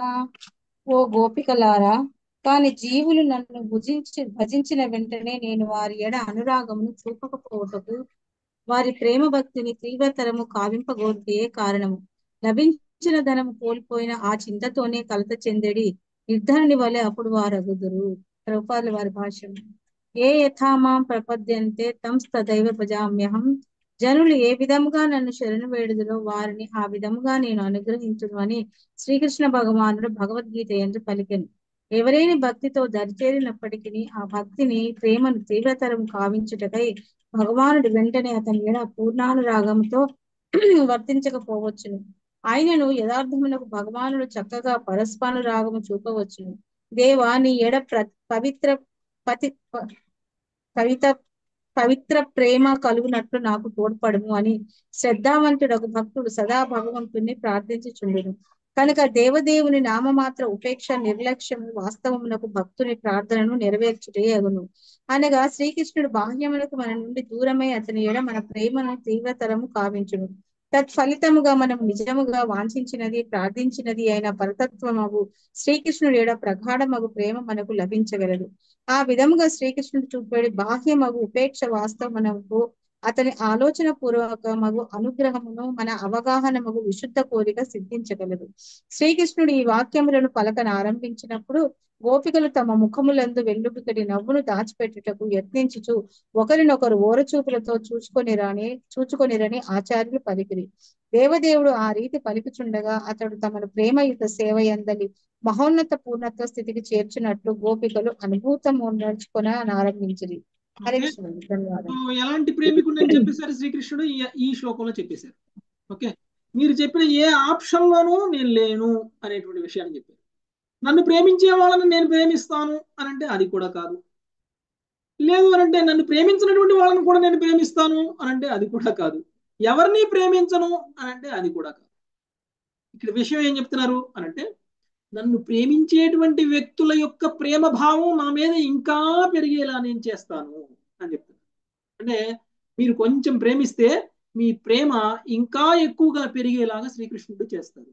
ఓ గోపికలారా కాని జీవులు నన్ను భుజించి భజించిన వెంటనే నేను వారి ఎడ అనురాగమును చూపకపోవటకు వారి ప్రేమ భక్తిని తీవ్రతరము కావింపగోర్తే కారణము లభించిన ధనము కోల్పోయిన ఆ చింతతోనే కలత చెందడి నిర్ధరుని వలె అప్పుడు వారగుదురు ప్రభుపాదుల వారి భాష్యం ఏ యథామాం ప్రపద్యంతే తం తదైవ భజామ్యహం జనులు ఏ విధముగా నన్ను శరణు వేడుదురో వారిని ఆ విధముగా నేను అనుగ్రహించును అని శ్రీకృష్ణ భగవానుడు భగవద్గీత ఎందు పలికెను ఎవరైనా భక్తితో దరిచేరినప్పటికీ ఆ భక్తిని ప్రేమను తీవ్రతరం కావించుటకై భగవానుడు వెంటనే అతని ఎడ పూర్ణానురాగంతో వర్తించకపోవచ్చును ఆయనను యథార్థమునకు భగవానుడు చక్కగా పరస్పానురాగము చూపవచ్చును దేవా నీ ఎడ ప్ర పవిత్ర పతి ప- పవిత పవిత్ర ప్రేమ కలుగునట్లు నాకు తోడ్పడము అని శ్రద్ధావంతుడకు భక్తుడు సదా భగవంతుణ్ణి ప్రార్థించుచుండును కనుక దేవదేవుని నామమాత్ర ఉపేక్ష నిర్లక్ష్యము వాస్తవమునకు భక్తుని ప్రార్థనను నెరవేర్చుటే అగును అనగా శ్రీకృష్ణుడు బాహ్యమునకు మన నుండి దూరమై అతని ఎడ మన ప్రేమను తీవ్రతరము కావించును తత్ఫలితముగా మనం నిజముగా వాంఛించినది ప్రార్థించినది అయిన పరతత్వమగు శ్రీకృష్ణుడి ఎడ ప్రగాఢమగు ప్రేమ మనకు లభించగలదు ఆ విధముగా శ్రీకృష్ణుడు చూపేడి బాహ్యమగు ఉపేక్ష వాస్తవమునకు అతని ఆలోచన పూర్వక మగు అనుగ్రహమును మన అవగాహన మగు విశుద్ధ కోరిక సిద్ధించగలదు శ్రీకృష్ణుడు ఈ వాక్యములను పలకన ఆరంభించినప్పుడు గోపికలు తమ ముఖములందు వెల్లుబికడి నవ్వును దాచిపెట్టుటకు యత్నించుచు ఒకరినొకరు ఓరచూపులతో చూచుకొనిరాని చూచుకొనిరని ఆచార్యులు పలికిరి దేవదేవుడు ఆ రీతి పలుకుచుండగా అతడు తమను ప్రేమయుత సేవ ఎందలి మహోన్నత పూర్ణత్వ స్థితికి చేర్చినట్లు గోపికలు అనుభూతము నడుచుకొని ఆరంభించిరి హరే ఓకే కృష్ణ ధన్యవాదాలు సో ఎలాంటి ప్రేమికుడు అని చెప్పేశారు శ్రీకృష్ణుడు ఈ ఈ శ్లోకంలో చెప్పేశారు ఓకే మీరు చెప్పిన ఏ ఆప్షన్ లోనూ నేను లేను అనేటువంటి విషయాన్ని చెప్పారు నన్ను ప్రేమించే వాళ్ళని నేను ప్రేమిస్తాను అని అంటే అది కూడా కాదు లేదు అని అంటే నన్ను ప్రేమించినటువంటి వాళ్ళని కూడా నేను ప్రేమిస్తాను అని అంటే అది కూడా కాదు ఎవరిని ప్రేమించను అని అంటే అది కూడా కాదు ఇక్కడ విషయం ఏం చెప్తున్నారు అని అంటే నన్ను ప్రేమించేటువంటి వ్యక్తుల యొక్క ప్రేమ భావం నా మీద ఇంకా పెరిగేలా నేను చేస్తాను అని చెప్తున్నారు అంటే మీరు కొంచెం ప్రేమిస్తే మీ ప్రేమ ఇంకా ఎక్కువగా పెరిగేలాగా శ్రీకృష్ణుడు చేస్తారు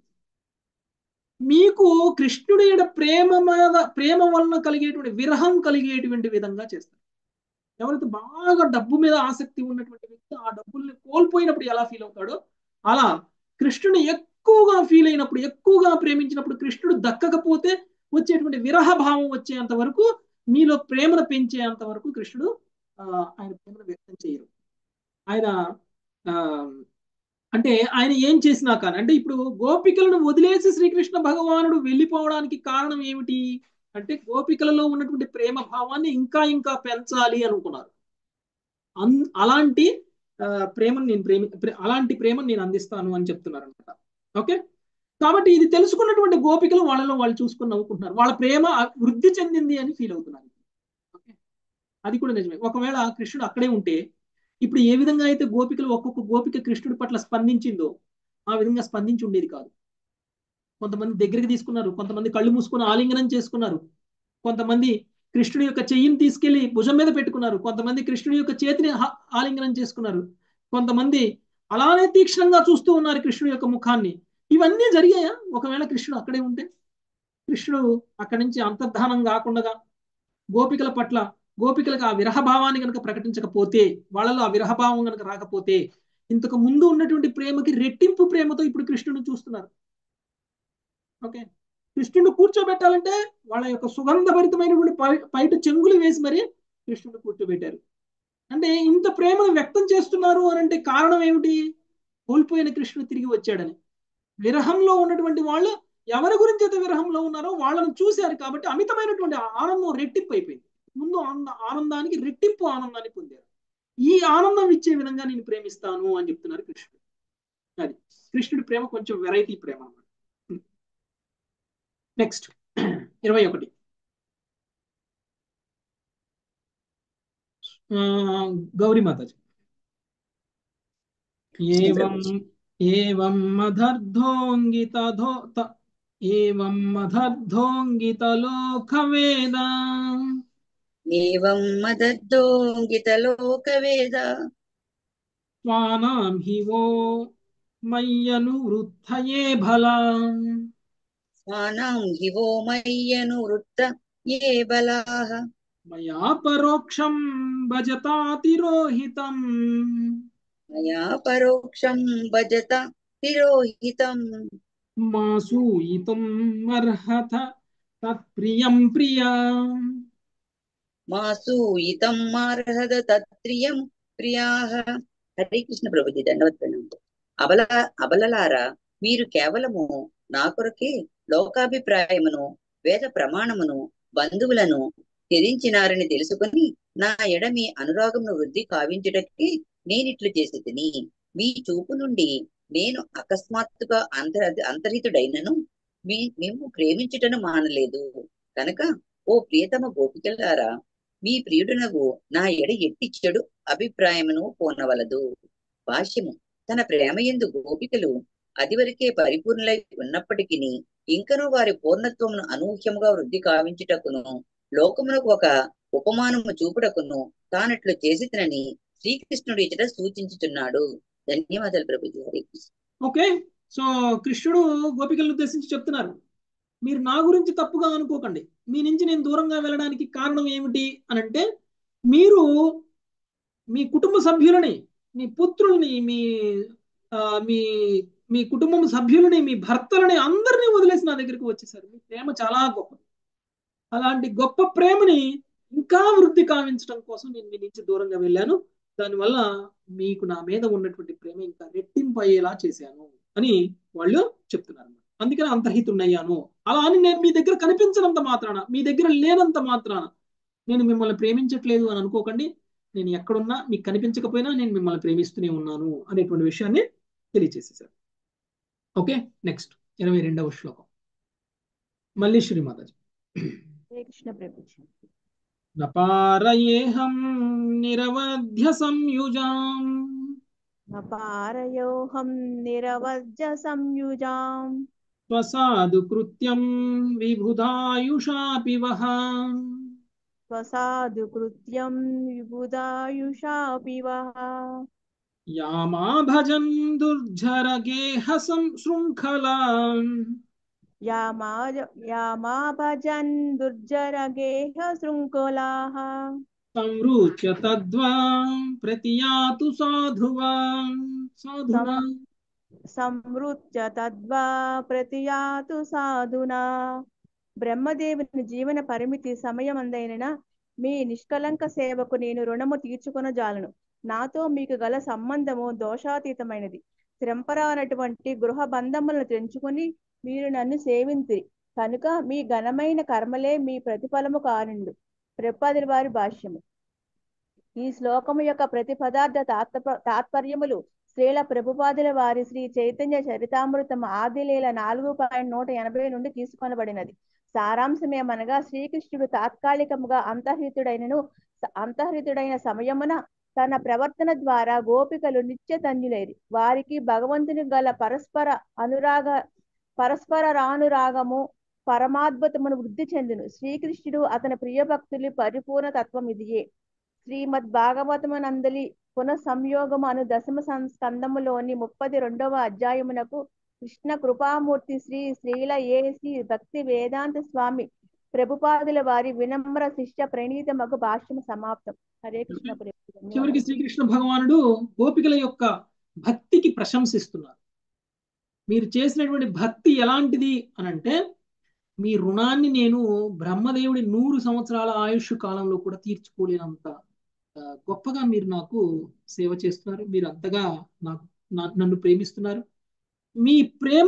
మీకు కృష్ణుడి యొక్క ప్రేమ మీద ప్రేమ వలన కలిగేటువంటి విరహం కలిగేటువంటి విధంగా చేస్తారు ఎవరైతే బాగా డబ్బు మీద ఆసక్తి ఉన్నటువంటి వ్యక్తి ఆ డబ్బుల్ని కోల్పోయినప్పుడు ఎలా ఫీల్ అవుతాడో అలా కృష్ణుని ఎక్కువగా ఫీల్ అయినప్పుడు ఎక్కువగా ప్రేమించినప్పుడు కృష్ణుడు దక్కకపోతే వచ్చేటువంటి విరహ భావం వచ్చేంత వరకు మీలో ప్రేమను పెంచేంత వరకు కృష్ణుడు ఆ, ఆయన ప్రేమను వ్యక్తం చేయరు ఆయన ఆ, అంటే ఆయన ఏం చేసినా కానీ అంటే ఇప్పుడు గోపికలను వదిలేసి శ్రీకృష్ణ భగవానుడు వెళ్ళిపోవడానికి కారణం ఏమిటి అంటే గోపికలలో ఉన్నటువంటి ప్రేమ భావాన్ని ఇంకా ఇంకా పెంచాలి అనుకున్నారు అన్ అలాంటి ఆ, ప్రేమను నేను ప్రేమి ప్రే- అలాంటి ప్రేమను నేను అందిస్తాను అని చెప్తున్నారు అనమాట ఓకే కాబట్టి ఇది తెలుసుకున్నటువంటి గోపికలు వాళ్ళలో వాళ్ళు చూసుకుని నవ్వుకుంటున్నారు వాళ్ళ ప్రేమ వృద్ధి చెందింది అని ఫీల్ అవుతున్నారు ఓకే అది కూడా నిజమే ఒకవేళ కృష్ణుడు అక్కడే ఉంటే ఇప్పుడు ఏ విధంగా అయితే గోపికలు ఒక్కొక్క గోపిక కృష్ణుడి పట్ల స్పందించిందో ఆ విధంగా స్పందించి ఉండేది కాదు కొంతమంది దగ్గరికి తీసుకున్నారు కొంతమంది కళ్ళు మూసుకొని ఆలింగనం చేసుకున్నారు కొంతమంది కృష్ణుడి యొక్క చెయ్యిని తీసుకెళ్లి భుజం మీద పెట్టుకున్నారు కొంతమంది కృష్ణుడి యొక్క చేతిని హ- ఆలింగనం చేసుకున్నారు కొంతమంది అలానే తీక్షణంగా చూస్తూ ఉన్నారు కృష్ణుడి యొక్క ముఖాన్ని ఇవన్నీ జరిగాయా ఒకవేళ కృష్ణుడు అక్కడే ఉంటే కృష్ణుడు అక్కడి నుంచి అంతర్ధానం కాకుండా గోపికల పట్ల గోపికలకు ఆ విరహభావాన్ని కనుక ప్రకటించకపోతే వాళ్ళలో ఆ విరహభావం కనుక రాకపోతే ఇంతకు ముందు ఉన్నటువంటి ప్రేమకి రెట్టింపు ప్రేమతో ఇప్పుడు కృష్ణుడిని చూస్తున్నారు ఓకే కృష్ణుడు కూర్చోబెట్టాలంటే వాళ్ళ యొక్క సుగంధభరితమైనటువంటి పై- పైట చెంగులు వేసి మరి కృష్ణుడు కూర్చోబెట్టారు అంటే ఇంత ప్రేమను వ్యక్తం చేస్తున్నారు అని అంటే కారణం ఏమిటి కోల్పోయిన కృష్ణుడు తిరిగి వచ్చాడని విరహంలో ఉన్నటువంటి వాళ్ళు ఎవరి గురించి అయితే విరహంలో ఉన్నారో వాళ్ళని చూశారు కాబట్టి అమితమైనటువంటి ఆనందం రెట్టింపు అయిపోయింది ముందు ఆనంద- ఆనందానికి రెట్టింపు ఆనందాన్ని పొందారు ఈ ఆనందం ఇచ్చే విధంగా నేను ప్రేమిస్తాను అని చెప్తున్నారు కృష్ణుడు అది కృష్ణుడి ప్రేమ కొంచెం వెరైటీ ప్రేమ అన్నమాట నెక్స్ట్ ఇరవై ఒకటి గౌరీ మాతాజీ ఏవం ఏవం మధర్ధోంగితధో త- ఏవం మధర్ధోంగితలోకవేద ఏవం మదద్దోంగితలోకవేద స్వానాం హి వో మయ్యనువృత్తయే బలా స్వానాం హివో మయ్యను వృత్త ఏ బలాః మయా పరోక్షం భజతాతిరోహితం మయా పరోక్షం భజత తిరోహితం మాసూయితుం అర్హత తత్ప్రియం ప్రియా మాసూయితం మార్హద తత్ప్రియం ప్రియాః హరే కృష్ణ ప్రభుజీ దండవత్ ప్రణామం అబల అబలలారా మీరు కేవలము నా కొరకే లోకాభిప్రాయమును వేద ప్రమాణమును బంధువులను త్యజించినారని తెలుసుకొని నా ఎడ మీ అనురాగమును వృద్ధి కావించుటకి నేనిట్లు చేసి తిని మీ చూపు నుండి నేను అకస్మాత్తుగా అంతర అంతరితుడైనను మీ మేము ప్రేమించుటను మానలేదు కనుక ఓ ప్రియతమ గోపికలారా మీ ప్రియుడునగు నా ఎడ ఎట్టి చెడు అభిప్రాయమును పోనవలదు భాష్యము తన ప్రేమయందు గోపికలు అదివరకే పరిపూర్ణులై ఉన్నప్పటికీ ఇంకనూ వారి పూర్ణత్వమును అనూహ్యముగా వృద్ధి కావించుటకును లోకమునకు ఒక ఉపమానము చూపుటకును తానట్లు చేసి తినని శ్రీకృష్ణుడు ఇచ్చట సూచించుచున్నాడు ధన్యవాదాలు ప్రభుజీ హరి కృష్ణ ఓకే సో కృష్ణుడు గోపికలను ఉద్దేశించి చెప్తున్నారు మీరు నా గురించి తప్పుగా అనుకోకండి మీ నుంచి నేను దూరంగా వెళ్ళడానికి కారణం ఏమిటి అని అంటే మీరు మీ కుటుంబ సభ్యులని మీ పుత్రుల్ని మీ ఆ, మీ మీ కుటుంబం సభ్యులని మీ భర్తలని అందరినీ వదిలేసి నా దగ్గరికి వచ్చేసారు మీ ప్రేమ చాలా గొప్పది అలాంటి గొప్ప ప్రేమని ఇంకా వృద్ధి కావించడం కోసం నేను మీ నుంచి దూరంగా వెళ్ళాను దానివల్ల మీకు నా మీద ఉన్నటువంటి ప్రేమ ఇంకా రెట్టింపు అయ్యేలా చేశాను అని వాళ్ళు చెప్తున్నారు అందుకని అంతర్హితున్నయ్యాను అలా అని నేను మీ దగ్గర కనిపించినంత మాత్రాన మీ దగ్గర లేనంత మాత్రాన నేను మిమ్మల్ని ప్రేమించట్లేదు అని అనుకోకండి నేను ఎక్కడున్నా మీకు కనిపించకపోయినా నేను మిమ్మల్ని ప్రేమిస్తూనే ఉన్నాను అనేటువంటి విషయాన్ని తెలియచేసేసారు ఓకే నెక్స్ట్ ఇరవై రెండవ శ్లోకం మళ్ళీ శ్రీమాతాజీ హరే కృష్ణ ప్రభుజీ నపారయేహం నిరవధ్య సంయుజాం నపారయోహం నిరవజ్య సంయుజాం స్వసాధు కృత్యం విబుధాయుషాపి వహ స్వసాధు కృత్యం విబుధాయుషాపి వః యామా భజన్ దుర్జర గేహ సం శృంఖలాం యామా యామా భజన్ దుర్జరగేహ శృంఖలాః సంరూచ్య తద్వాం ప్రతియాతు సాధువాం సాధునా సంవృత్య తద్వా ప్రతియాతు సాధునా బ్రహ్మదేవుని జీవన పరిమితి సమయమందైన మీ నిష్కలంక సేవకు నేను రుణము తీర్చుకొనజాలను నాతో మీకు గల సంబంధము దోషాతీతమైనది శ్రంపరానటువంటి గృహ బంధములను తెంచుకొని మీరు నన్ను సేవింతిరి కనుక మీ ఘనమైన కర్మలే మీ ప్రతిఫలము కానుండు ప్రపాదిరి వారి భాష్యము ఈ శ్లోకము యొక్క ప్రతి పదార్థ తాత్ప తాత్పర్యములు శ్రీల ప్రభుపాదుల వారి శ్రీ చైతన్య చరితామృతం ఆదిలీల నాలుగు పాయింట్ నూట ఎనభై నుండి తీసుకొనబడినది సారాంశమేమనగా శ్రీకృష్ణుడు తాత్కాలికముగా అంతర్హితుడైనను అంతర్హితుడైన సమయమున తన ప్రవర్తన ద్వారా గోపికలు నిత్య ధన్యులేరి వారికి భగవంతుని గల పరస్పర అనురాగ పరస్పర రానురాగము పరమాద్భుతమును వృద్ధి చెందును శ్రీకృష్ణుడు అతని ప్రియ భక్తులు పరిపూర్ణ తత్వం ఇదియే శ్రీమద్ భాగవతమునందలి పునఃసంయోగము అను దశమ సం- స్కందములోని ముప్పది రెండవ అధ్యాయమునకు కృష్ణ కృపామూర్తి శ్రీ శ్రీల ఏసి భక్తి వేదాంత స్వామి ప్రభుపాదుల వారి వినమ్ర శిష్య ప్రణీతమగు భాష్యము సమాప్తం హరే కృష్ణ ప్రభు చివరికి ధన్యవాదాలు శ్రీకృష్ణ భగవానుడు గోపికల యొక్క భక్తికి ప్రశంసిస్తున్నారు మీరు చేసినటువంటి భక్తి ఎలాంటిది అని అంటే మీ రుణాన్ని నేను బ్రహ్మదేవుడి నూరు సంవత్సరాల ఆయుష్ కాలంలో కూడా తీర్చుకోలేనంత ఆ, గొప్పగా మీరు నాకు సేవ చేస్తున్నారు మీరు అంతగా నాకు నా- నన్ను ప్రేమిస్తున్నారు మీ ప్రేమ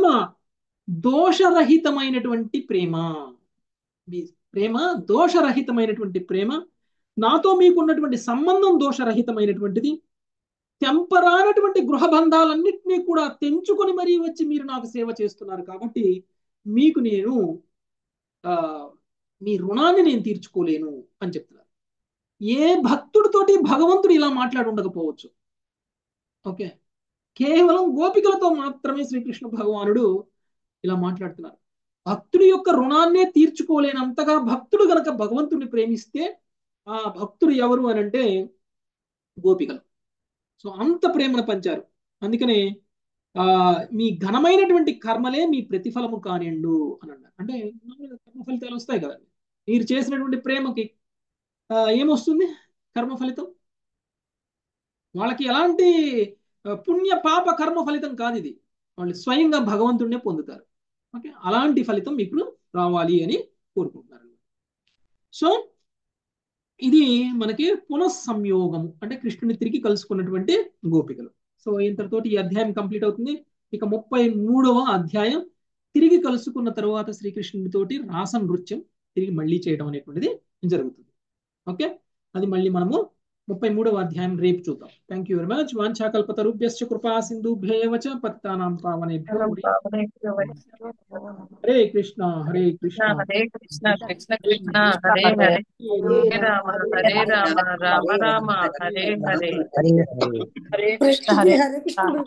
దోషరహితమైనటువంటి ప్రేమ మీ ప్రేమ దోషరహితమైనటువంటి ప్రేమ నాతో మీకున్నటువంటి సంబంధం దోషరహితమైనటువంటిది తెంపరానటువంటి గృహబంధాలన్నింటినీ కూడా తెంచుకొని మరీ వచ్చి మీరు నాకు సేవ చేస్తున్నారు కాబట్టి మీకు నేను ఆ మీ రుణాన్ని నేను తీర్చుకోలేను అని చెప్తున్నారు ఏ భక్తుడితోటి భగవంతుడు ఇలా మాట్లాడి ఉండకపోవచ్చు ఓకే కేవలం గోపికలతో మాత్రమే శ్రీకృష్ణ భగవానుడు ఇలా మాట్లాడుతున్నారు భక్తుడి యొక్క రుణాన్నే తీర్చుకోలేనంతగా భక్తుడు గనక భగవంతుడిని ప్రేమిస్తే ఆ భక్తుడు ఎవరు అని అంటే గోపికలు సో అంత ప్రేమను పంచారు అందుకనే ఆ మీ ఘనమైనటువంటి కర్మలే మీ ప్రతిఫలము కానిండు అని అన్నారు అంటే మామూలుగా కర్మ ఫలితాలు వస్తాయి కదా మీరు చేసినటువంటి ప్రేమకి ఆ, ఏమొస్తుంది కర్మ ఫలితం వాళ్ళకి ఎలాంటి ఆ, పుణ్య పాప కర్మ ఫలితం కాదు ఇది వాళ్ళు స్వయంగా భగవంతుడినే పొందుతారు ఓకే అలాంటి ఫలితం మీకు రావాలి అని కోరుకుంటున్నారు సో ఇది మనకి పునఃసంయోగము అంటే కృష్ణుని తిరిగి కలుసుకున్నటువంటి గోపికలు సో ఇంతటితోటి ఈ అధ్యాయం కంప్లీట్ అవుతుంది ఇక ముప్పై మూడవ అధ్యాయం తిరిగి కలుసుకున్న తర్వాత శ్రీకృష్ణుడితోటి రాస నృత్యం తిరిగి మళ్ళీ చేయడం అనేటువంటిది జరుగుతుంది ఓకే అది మళ్ళీ మనము ముప్పై మూడవ అధ్యాయం రేపు చూద్దాం థ్యాంక్ యూ వెరీ మచ్ వాంఛాకల్పతరుభ్యశ్చ కృపా సింధుభ్యేవ చ పతితానాం పావనేభ్యో హరే కృష్ణ హరే కృష్ణ హరే కృష్ణ కృష్ణ కృష్ణ హరే హరే హరే రామ హరే రామ రామ రామ హరే హరే హరే హరే హరే కృష్ణ కృష్ణ హరే హరే కృష్ణ